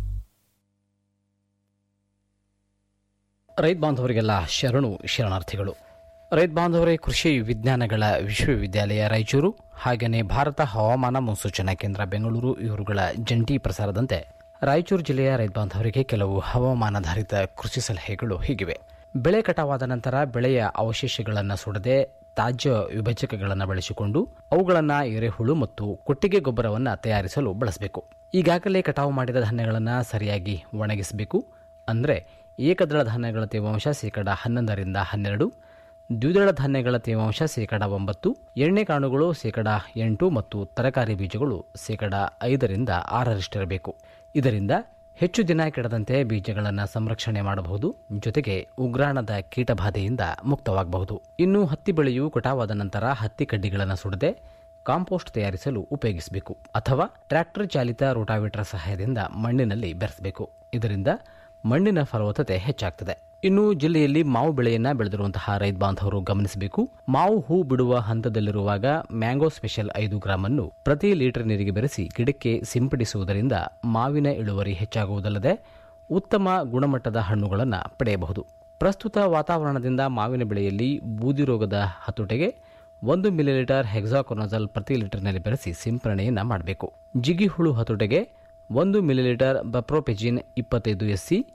ರೈತ ಬಾಂಧವರಿಗೆಲ್ಲ ಶರಣು ಶರಣಾರ್ಥಿಗಳು ರೈತ ಬಾಂಧವರೇ ಕೃಷಿ ವಿಜ್ಞಾನಗಳ ವಿಶ್ವವಿದ್ಯಾಲಯ ರಾಯಚೂರು ಹಾಗೆಯೇ ಭಾರತ ಹವಾಮಾನ ಮುನ್ಸೂಚನಾ ಕೇಂದ್ರ ಬೆಂಗಳೂರು ಇವರುಗಳ ಜಂಟಿ ಪ್ರಸಾರದಂತೆ ರಾಯಚೂರು ಜಿಲ್ಲೆಯ ರೈತ ಬಾಂಧವರಿಗೆ ಕೆಲವು ಹವಾಮಾನಾಧಾರಿತ ಕೃಷಿ ಸಲಹೆಗಳು ಹೀಗಿವೆ ಬೆಳೆ ಕಟಾವಾದ ನಂತರ ಬೆಳೆಯ ಅವಶೇಷಗಳನ್ನು ಸುಡದೆ ತಾಜ್ಯ ವಿಭಜಕಗಳನ್ನು ಬಳಸಿಕೊಂಡು ಅವುಗಳನ್ನು ಎರೆಹುಳು ಮತ್ತು ಕೊಟ್ಟಿಗೆ ಗೊಬ್ಬರವನ್ನು ತಯಾರಿಸಲು ಬಳಸಬೇಕು ಈಗಾಗಲೇ ಕಟಾವು ಮಾಡಿದ ಧಾನ್ಯಗಳನ್ನು ಸರಿಯಾಗಿ ಒಣಗಿಸಬೇಕು ಅಂದರೆ ಏಕದಳ ಧಾನ್ಯಗಳ ತೇವಾಂಶ ಶೇಕಡ ಹನ್ನೊಂದರಿಂದ ಹನ್ನೆರಡು ದ್ವಿದಳ ಧಾನ್ಯಗಳ ತೇವಾಂಶ ಶೇಕಡ ಒಂಬತ್ತು ಎಣ್ಣೆ ಕಾಳುಗಳು ಶೇಕಡ ಎಂಟು ಮತ್ತು ತರಕಾರಿ ಬೀಜಗಳು ಶೇಕಡ ಐದರಿಂದ ಆರರಷ್ಟಿರಬೇಕು ಇದರಿಂದ ಹೆಚ್ಚು ದಿನ ಕೆಡದಂತೆ ಬೀಜಗಳನ್ನು ಸಂರಕ್ಷಣೆ ಮಾಡಬಹುದು ಜೊತೆಗೆ ಉಗ್ರಾಣದ ಕೀಟಬಾಧೆಯಿಂದ ಮುಕ್ತವಾಗಬಹುದು ಇನ್ನು ಹತ್ತಿ ಬೆಳೆಯು ಕಟಾವಾದ ನಂತರ ಹತ್ತಿ ಕಡ್ಡಿಗಳನ್ನು ಸುಡದೆ ಕಾಂಪೋಸ್ಟ್ ತಯಾರಿಸಲು ಉಪಯೋಗಿಸಬೇಕು ಅಥವಾ ಟ್ರ್ಯಾಕ್ಟರ್ ಚಾಲಿತ ರೋಟಾವೇಟರ್ ಸಹಾಯದಿಂದ ಮಣ್ಣಿನಲ್ಲಿ ಬೆರೆಸಬೇಕು ಇದರಿಂದ ಮಣ್ಣಿನ ಫಲವತ್ತತೆ ಹೆಚ್ಚಾಗ್ತದೆ ಇನ್ನು ಜಿಲ್ಲೆಯಲ್ಲಿ ಮಾವು ಬೆಳೆಯನ್ನ ಬೆಳೆದಿರುವಂತಹ ರೈತ ಬಾಂಧವರು ಗಮನಿಸಬೇಕು ಮಾವು ಹೂ ಬಿಡುವ ಹಂತದಲ್ಲಿರುವಾಗ ಮ್ಯಾಂಗೋ ಸ್ಪೆಷಲ್ ಐದು ಗ್ರಾಂ ಅನ್ನು ಪ್ರತಿ ಲೀಟರ್ ನೀರಿಗೆ ಬೆರೆಸಿ ಗಿಡಕ್ಕೆ ಸಿಂಪಡಿಸುವುದರಿಂದ ಮಾವಿನ ಇಳುವರಿ ಹೆಚ್ಚಾಗುವುದಲ್ಲದೆ ಉತ್ತಮ ಗುಣಮಟ್ಟದ ಹಣ್ಣುಗಳನ್ನು ಪಡೆಯಬಹುದು ಪ್ರಸ್ತುತ ವಾತಾವರಣದಿಂದ ಮಾವಿನ ಬೆಳೆಯಲ್ಲಿ ಬೂದಿ ರೋಗದ ಹತೋಟೆಗೆ ಒಂದು ಮಿಲಿಲೀಟರ್ ಹೆಕ್ಸಾಕೊನಜಲ್ ಪ್ರತಿ ಲೀಟರ್ನಲ್ಲಿ ಬೆರೆಸಿ ಸಿಂಪರಣೆಯನ್ನ ಮಾಡಬೇಕು ಜಿಗಿ ಹುಳು ಹತೋಟೆಗೆ ಒಂದು ಮಿಲಿಲೀಟರ್ ಬಪ್ರೋಪೆಜಿನ್ ಇಪ್ಪತ್ತೈದು ಎಸ್ಸಿ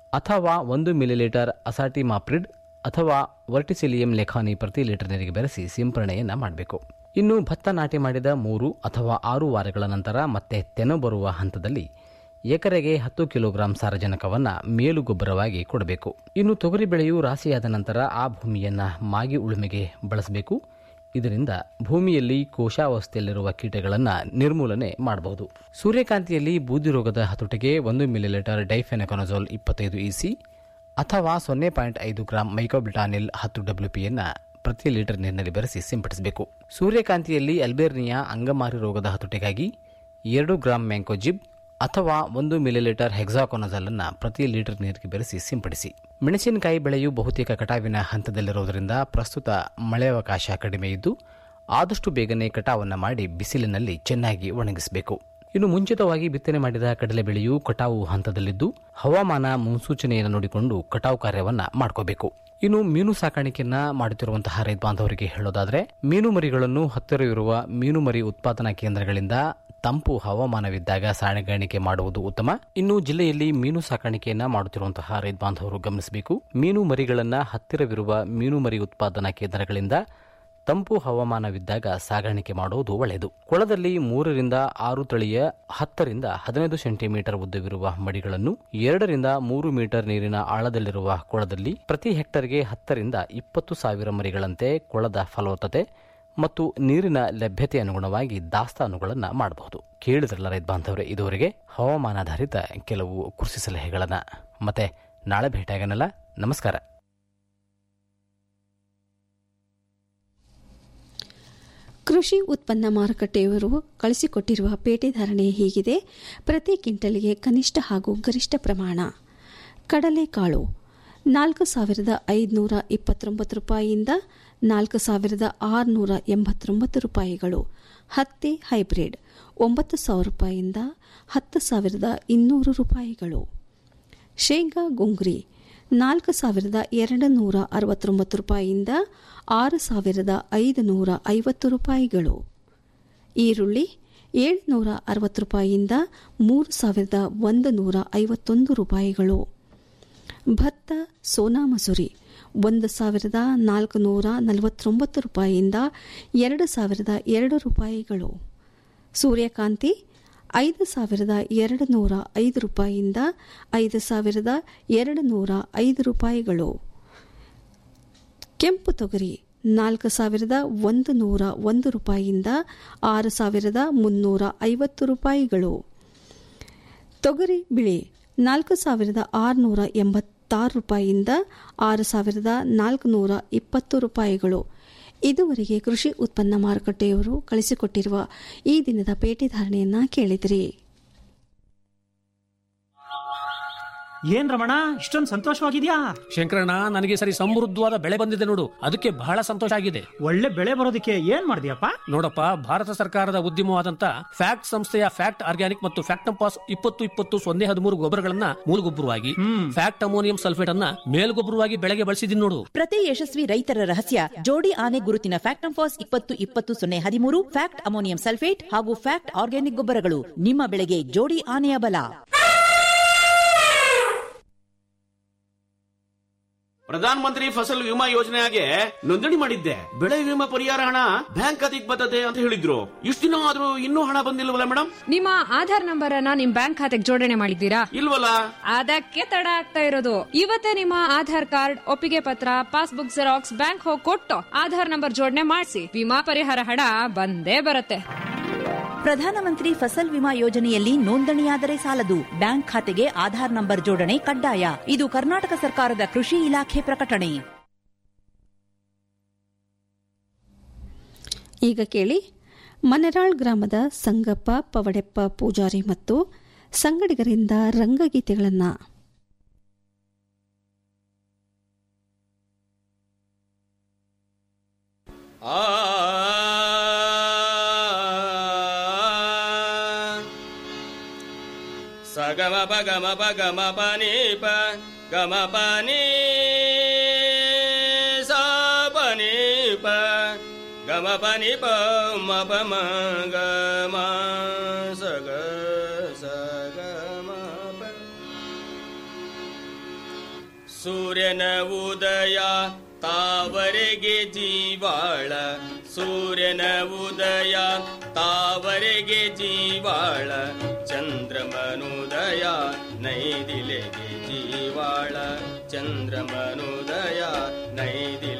ಅಥವಾ ಒಂದು ಮಿಲಿಲೀಟರ್ ಅಸಾಟಿಮಾಪ್ರಿಡ್ ಅಥವಾ ವರ್ಟಿಸಿಲಿಯಂ ಲೆಖಾನಿ ಪ್ರತಿ ಲೀಟರ್ ನೀರಿಗೆ ಬೆರೆಸಿ ಸಿಂಪರಣೆಯನ್ನು ಮಾಡಬೇಕು ಇನ್ನು ಭತ್ತ ನಾಟಿ ಮಾಡಿದ ಮೂರು ಅಥವಾ ಆರು ವಾರಗಳ ನಂತರ ಮತ್ತೆ ತೆನೆ ಬರುವ ಹಂತದಲ್ಲಿ ಎಕರೆಗೆ ಹತ್ತು ಕಿಲೋಗ್ರಾಂ ಸಾರಜನಕವನ್ನು ಮೇಲುಗೊಬ್ಬರವಾಗಿ ಕೊಡಬೇಕು ಇನ್ನು ತೊಗರಿ ಬೆಳೆಯು ರಾಶಿಯಾದ ನಂತರ ಆ ಭೂಮಿಯನ್ನು ಮಾಗಿ ಉಳುಮೆಗೆ ಬಳಸಬೇಕು ಇದರಿಂದ ಭೂಮಿಯಲ್ಲಿ ಕೋಶಾವಸ್ಥೆಯಲ್ಲಿರುವ ಕೀಟಗಳನ್ನು ನಿರ್ಮೂಲನೆ ಮಾಡಬಹುದು ಸೂರ್ಯಕಾಂತಿಯಲ್ಲಿ ಬೂದಿ ರೋಗದ ಹತೋಟಿಗೆ ಒಂದು ಮಿಲಿಲೀಟರ್ ಡೈಫೆನಕೊನಜೋಲ್ ಇಪ್ಪತ್ತೈದು ಇಸಿ ಅಥವಾ ಸೊನ್ನೆ ಪಾಯಿಂಟ್ ಐದು ಗ್ರಾಂ ಮೈಕೋಬಿಟಾನಿಲ್ ಹತ್ತು ಡಬ್ಲ್ಯೂಪಿಯನ್ನು ಪ್ರತಿ ಲೀಟರ್ ನೀರಿನಲ್ಲಿ ಬೆರೆಸಿ ಸಿಂಪಡಿಸಬೇಕು ಸೂರ್ಯಕಾಂತಿಯಲ್ಲಿ ಅಲ್ಬೇರ್ನಿಯಾ ಅಂಗಮಾರಿ ರೋಗದ ಹತೋಟಿಗಾಗಿ ಎರಡು ಗ್ರಾಂ ಮ್ಯಾಂಕೋಜಿಬ್ ಅಥವಾ ಒಂದು ಮಿಲಿಲೀಟರ್ ಹೆಕ್ಸಾಕೊನಜಲ್ ಅನ್ನು ಪ್ರತಿ ಲೀಟರ್ ನೀರಿಗೆ ಬೆರೆಸಿ ಸಿಂಪಡಿಸಿ ಮೆಣಸಿನಕಾಯಿ ಬೆಳೆಯು ಬಹುತೇಕ ಕಟಾವಿನ ಹಂತದಲ್ಲಿರುವುದರಿಂದ ಪ್ರಸ್ತುತ ಮಳೆಯವಕಾಶ ಕಡಿಮೆ ಇದ್ದು ಆದಷ್ಟು ಬೇಗನೆ ಕಟಾವನ್ನು ಮಾಡಿ ಬಿಸಿಲಿನಲ್ಲಿ ಚೆನ್ನಾಗಿ ಒಣಗಿಸಬೇಕು ಇನ್ನು ಮುಂಚಿತವಾಗಿ ಬಿತ್ತನೆ ಮಾಡಿದ ಕಡಲೆ ಬೆಳೆಯು ಕಟಾವು ಹಂತದಲ್ಲಿದ್ದು ಹವಾಮಾನ ಮುನ್ಸೂಚನೆಯನ್ನು ನೋಡಿಕೊಂಡು ಕಟಾವು ಕಾರ್ಯವನ್ನು ಮಾಡ್ಕೋಬೇಕು ಇನ್ನು ಮೀನು ಸಾಕಾಣಿಕೆಯನ್ನ ಮಾಡುತ್ತಿರುವಂತಹ ರೈತ ಬಾಂಧವರಿಗೆ ಹೇಳೋದಾದ್ರೆ ಮೀನು ಮರಿಗಳನ್ನು ಹತ್ತಿರವಿರುವ ಮೀನು ಮರಿ ಉತ್ಪಾದನಾ ಕೇಂದ್ರಗಳಿಂದ ತಂಪು ಹವಾಮಾನವಿದ್ದಾಗ ಸಾಗಾಣಿಕೆ ಮಾಡುವುದು ಉತ್ತಮ ಇನ್ನು ಜಿಲ್ಲೆಯಲ್ಲಿ ಮೀನು ಸಾಕಾಣಿಕೆಯನ್ನ ಮಾಡುತ್ತಿರುವಂತಹ ರೈತ ಬಾಂಧವರು ಗಮನಿಸಬೇಕು ಮೀನು ಮರಿಗಳನ್ನ ಹತ್ತಿರವಿರುವ ಮೀನು ಮರಿ ಉತ್ಪಾದನಾ ಕೇಂದ್ರಗಳಿಂದ ತಂಪು ಹವಾಮಾನವಿದ್ದಾಗ ಸಾಗಾಣಿಕೆ ಮಾಡುವುದು ಒಳ್ಳೆಯದು ಕೊಳದಲ್ಲಿ ಮೂರರಿಂದ ಆರು ತಳಿಯ ಹತ್ತರಿಂದ ಹದಿನೈದು ಸೆಂಟಿಮೀಟರ್ ಉದ್ದವಿರುವ ಮಡಿಗಳನ್ನು ಎರಡರಿಂದ ಮೂರು ಮೀಟರ್ ನೀರಿನ ಆಳದಲ್ಲಿರುವ ಕೊಳದಲ್ಲಿ ಪ್ರತಿ ಹೆಕ್ಟರ್ಗೆ ಹತ್ತರಿಂದ ಇಪ್ಪತ್ತು ಸಾವಿರ ಮರಿಗಳಂತೆ ಕೊಳದ ಫಲವತ್ತತೆ ಮತ್ತು ನೀರಿನ ಲಭ್ಯತೆ ಅನುಗುಣವಾಗಿ ದಾಸ್ತಾನುಗಳನ್ನು ಮಾಡಬಹುದು ಕೇಳಿದ್ರಲ್ಲ ರೈತ ಬಾಂಧವರೇ ಇದುವರೆಗೆ ಹವಾಮಾನಾಧಾರಿತ ಕೆಲವು ಕೃಷಿ ಸಲಹೆಗಳನ್ನು ಮತ್ತೆ ನಾಳೆ ಭೇಟಿಯಾಗನಲ್ಲ ನಮಸ್ಕಾರ ಕೃಷಿ ಉತ್ಪನ್ನ ಮಾರುಕಟ್ಟೆಯವರು ಕಳಿಸಿಕೊಟ್ಟಿರುವ ಪೇಟೆ ಧಾರಣೆ ಹೀಗಿದೆ ಪ್ರತಿ ಕ್ವಿಂಟಲ್ಗೆ ಕನಿಷ್ಠ ಹಾಗೂ ಗರಿಷ್ಠ ಪ್ರಮಾಣ ಕಡಲೆಕಾಳು ನಾಲ್ಕು ಸಾವಿರದ ಐದುನೂರ ಇಪ್ಪತ್ತೊಂಬತ್ತು ರೂಪಾಯಿಯಿಂದ ನಾಲ್ಕು ಸಾವಿರದ ಆರುನೂರ ಎಂಬತ್ತೊಂಬತ್ತು ರೂಪಾಯಿಗಳು ಹತ್ತಿ ಹೈಬ್ರಿಡ್ ಒಂಬತ್ತು ಸಾವಿರ ರೂಪಾಯಿಯಿಂದ ಹತ್ತು ಸಾವಿರದ ಇನ್ನೂರು ರೂಪಾಯಿಗಳು ಶೇಂಗಾ ಗುಂಗ್ರಿ ನಾಲ್ಕು ಸಾವಿರದ ಎರಡು ನೂರ ಅರವತ್ತೊಂಬತ್ತು ರೂಪಾಯಿಯಿಂದ ಆರು ಸಾವಿರದ ಐದು ನೂರ ಐವತ್ತು ರೂಪಾಯಿಗಳು ಈರುಳ್ಳಿ ಏಳುನೂರ ಅರವತ್ತು ರೂಪಾಯಿಯಿಂದ ಮೂರು ಸಾವಿರದ ಒಂದು ನೂರ ಐವತ್ತೊಂದು ರೂಪಾಯಿಗಳು ಭತ್ತ ಸೋನಾ ಮಸೂರಿ ಒಂದು ಸಾವಿರದ ನಾಲ್ಕು ನೂರ ನಲವತ್ತೊಂಬತ್ತು ರೂಪಾಯಿಯಿಂದ ಎರಡು ಸಾವಿರದ ಎರಡು ರೂಪಾಯಿಗಳು ಸೂರ್ಯಕಾಂತಿ ಐದು ಸಾವಿರದ ಎರಡು ನೂರ ಐದು ರೂಪಾಯಿಯಿಂದ ಐದು ಸಾವಿರದ ಎರಡು ನೂರ ಐದು ರೂಪಾಯಿಗಳು ಕೆಂಪು ತೊಗರಿ ನಾಲ್ಕು ಸಾವಿರದ ಒಂದು ನೂರ ಒಂದು ರೂಪಾಯಿಯಿಂದ ಆರು ಸಾವಿರದ ಮುನ್ನೂರ ಐವತ್ತು ರೂಪಾಯಿಗಳು ತೊಗರಿ ಬಿಳಿ ನಾಲ್ಕು ಸಾವಿರದ ಆರುನೂರ ಎಂಬತ್ತಾರು ರೂಪಾಯಿಯಿಂದ ಆರು ಸಾವಿರದ ನಾಲ್ಕುನೂರ ಇಪ್ಪತ್ತು ರೂಪಾಯಿಗಳು ಇದುವರೆಗೆ ಕೃಷಿ ಉತ್ಪನ್ನ ಮಾರುಕಟ್ಟೆಯವರು ಕಳಿಸಿಕೊಟ್ಟಿರುವ ಈ ದಿನದ ಪೇಟೆ ಧಾರಣೆಯನ್ನ ಕೇಳಿದಿರಿ ಏನ್ ರಮಣ ಇಷ್ಟೊಂದು ಸಂತೋಷವಾಗಿದ್ಯಾ ಶಂಕರಣ್ಣ ನನಗೆ ಸರಿ ಸಮೃದ್ಧವಾದ ಬೆಳೆ ಬಂದಿದೆ ನೋಡು ಅದಕ್ಕೆ ಬಹಳ ಸಂತೋಷ ಆಗಿದೆ ಒಳ್ಳೆ ಬೆಳೆ ಬರೋದಕ್ಕೆ ಏನ್ ಮಾಡಿದ್ಯಪ್ಪ ನೋಡಪ್ಪ ಭಾರತ ಸರ್ಕಾರದ ಉದ್ಯಮವಾದಂತ ಫ್ಯಾಕ್ಟ್ ಸಂಸ್ಥೆಯ ಫ್ಯಾಕ್ಟ್ ಆರ್ಗ್ಯಾನಿಕ್ ಮತ್ತು ಫ್ಯಾಕ್ಟಂಪಾಸ್ ಇಪ್ಪತ್ತು ಇಪ್ಪತ್ತು ಸೊನ್ನೆ ಹದಿಮೂರು ಗೊಬ್ಬರಗಳನ್ನ ಮೂಲಗೊಬ್ಬರವಾಗಿ ಫ್ಯಾಕ್ಟ್ ಅಮೋನಿಯಂ ಸಲ್ಫೇಟ್ ಅನ್ನ ಮೇಲ್ಗೊಬ್ಬರವಾಗಿ ಬೆಳೆಗೆ ಬಳಸಿದೀನಿ ನೋಡು ಪ್ರತಿ ಯಶಸ್ವಿ ರೈತರ ರಹಸ್ಯ ಜೋಡಿ ಆನೆ ಗುರುತಿನ ಫ್ಯಾಕ್ಟಂಫಾಸ್ ಇಪ್ಪತ್ತು ಇಪ್ಪತ್ತು ಸೊನ್ನೆ ಹದಿಮೂರು ಫ್ಯಾಕ್ಟ್ ಅಮೋನಿಯಂ ಸಲ್ಫೇಟ್ ಹಾಗೂ ಫ್ಯಾಕ್ಟ್ ಆರ್ಗ್ಯಾನಿಕ್ ಗೊಬ್ಬರಗಳು ನಿಮ್ಮ ಬೆಳೆಗೆ ಜೋಡಿ ಆನೆಯ ಬಲ ಪ್ರಧಾನ ಮಂತ್ರಿ ಫಸಲ್ ವಿಮಾ ಯೋಜನೆಗೆ ನೋಂದಣಿ ಮಾಡಿದ್ದೆ ಬೆಳೆ ವಿಮಾ ಪರಿಹಾರ ಹಣ ಬ್ಯಾಂಕ್ ಖಾತೆಗೆ ಬರ್ತದೆ ಅಂತ ಹೇಳಿದ್ರು ಇಷ್ಟು ದಿನ ಆದ್ರೂ ಇನ್ನೂ ಹಣ ಬಂದಿಲ್ವಲ್ಲ ಮೇಡಮ್ ನಿಮ್ಮ ಆಧಾರ್ ನಂಬರ್ ಅನ್ನ ನಿಮ್ ಬ್ಯಾಂಕ್ ಖಾತೆಗೆ ಜೋಡಣೆ ಮಾಡಿದ್ದೀರಾ ಇಲ್ವಲ್ಲ ಅದಕ್ಕೆ ತಡ ಆಗ್ತಾ ಇರೋದು ಇವತ್ತೇ ನಿಮ್ಮ ಆಧಾರ್ ಕಾರ್ಡ್ ಒಪ್ಪಿಗೆ ಪತ್ರ ಪಾಸ್ಬುಕ್ ಜೆರಾಕ್ಸ್ ಬ್ಯಾಂಕ್ ಹೋಗಿ ಕೊಟ್ಟು ಆಧಾರ್ ನಂಬರ್ ಜೋಡಣೆ ಮಾಡಿಸಿ ವಿಮಾ ಪರಿಹಾರ ಹಣ ಬಂದೇ ಬರುತ್ತೆ ಪ್ರಧಾನಮಂತ್ರಿ ಫಸಲ್ ವಿಮಾ ಯೋಜನೆಯಲ್ಲಿ ನೋಂದಣಿಯಾದರೆ ಸಾಲದು ಬ್ಯಾಂಕ್ ಖಾತೆಗೆ ಆಧಾರ್ ನಂಬರ್ ಜೋಡಣೆ ಕಡ್ಡಾಯ ಇದು ಕರ್ನಾಟಕ ಸರ್ಕಾರದ ಕೃಷಿ ಇಲಾಖೆ ಪ್ರಕಟಣೆ ಈಗ ಕೇಳಿ ಮನೆರಾಳ್ ಗ್ರಾಮದ ಸಂಗಪ್ಪ ಪವಡೆಪ್ಪ ಪೂಜಾರಿ ಮತ್ತು ಸಂಗಡಿಗರಿಂದ ರಂಗಗೀತೆಗಳನ್ನು ಸಗಮ ಪಗಮ ಪಗಮ ಪನಿ ಪ ಗಮ ಪನಿ ಸ ಪನಿ ಪ ಗಮ ಪನಿ ಪ ಮ ಪ ಮ ಗ ಮ ಸ ಗ ಸ ಗ ಮ ಪ ಸೂರ್ಯನ ಉದಯ ತಾವರೆಗೆ ಜೀವಾಳ ಸೂರ್ಯನ ಉದಯ ತಾವರೆಗೆ ಜೀವಾಳ ಚಂದ್ರಮನುದಯ ನೈದಿಲೆಗೆ ಜೀವಾಳ ಚಂದ್ರಮನುದಯ ನೈದಿಲೆ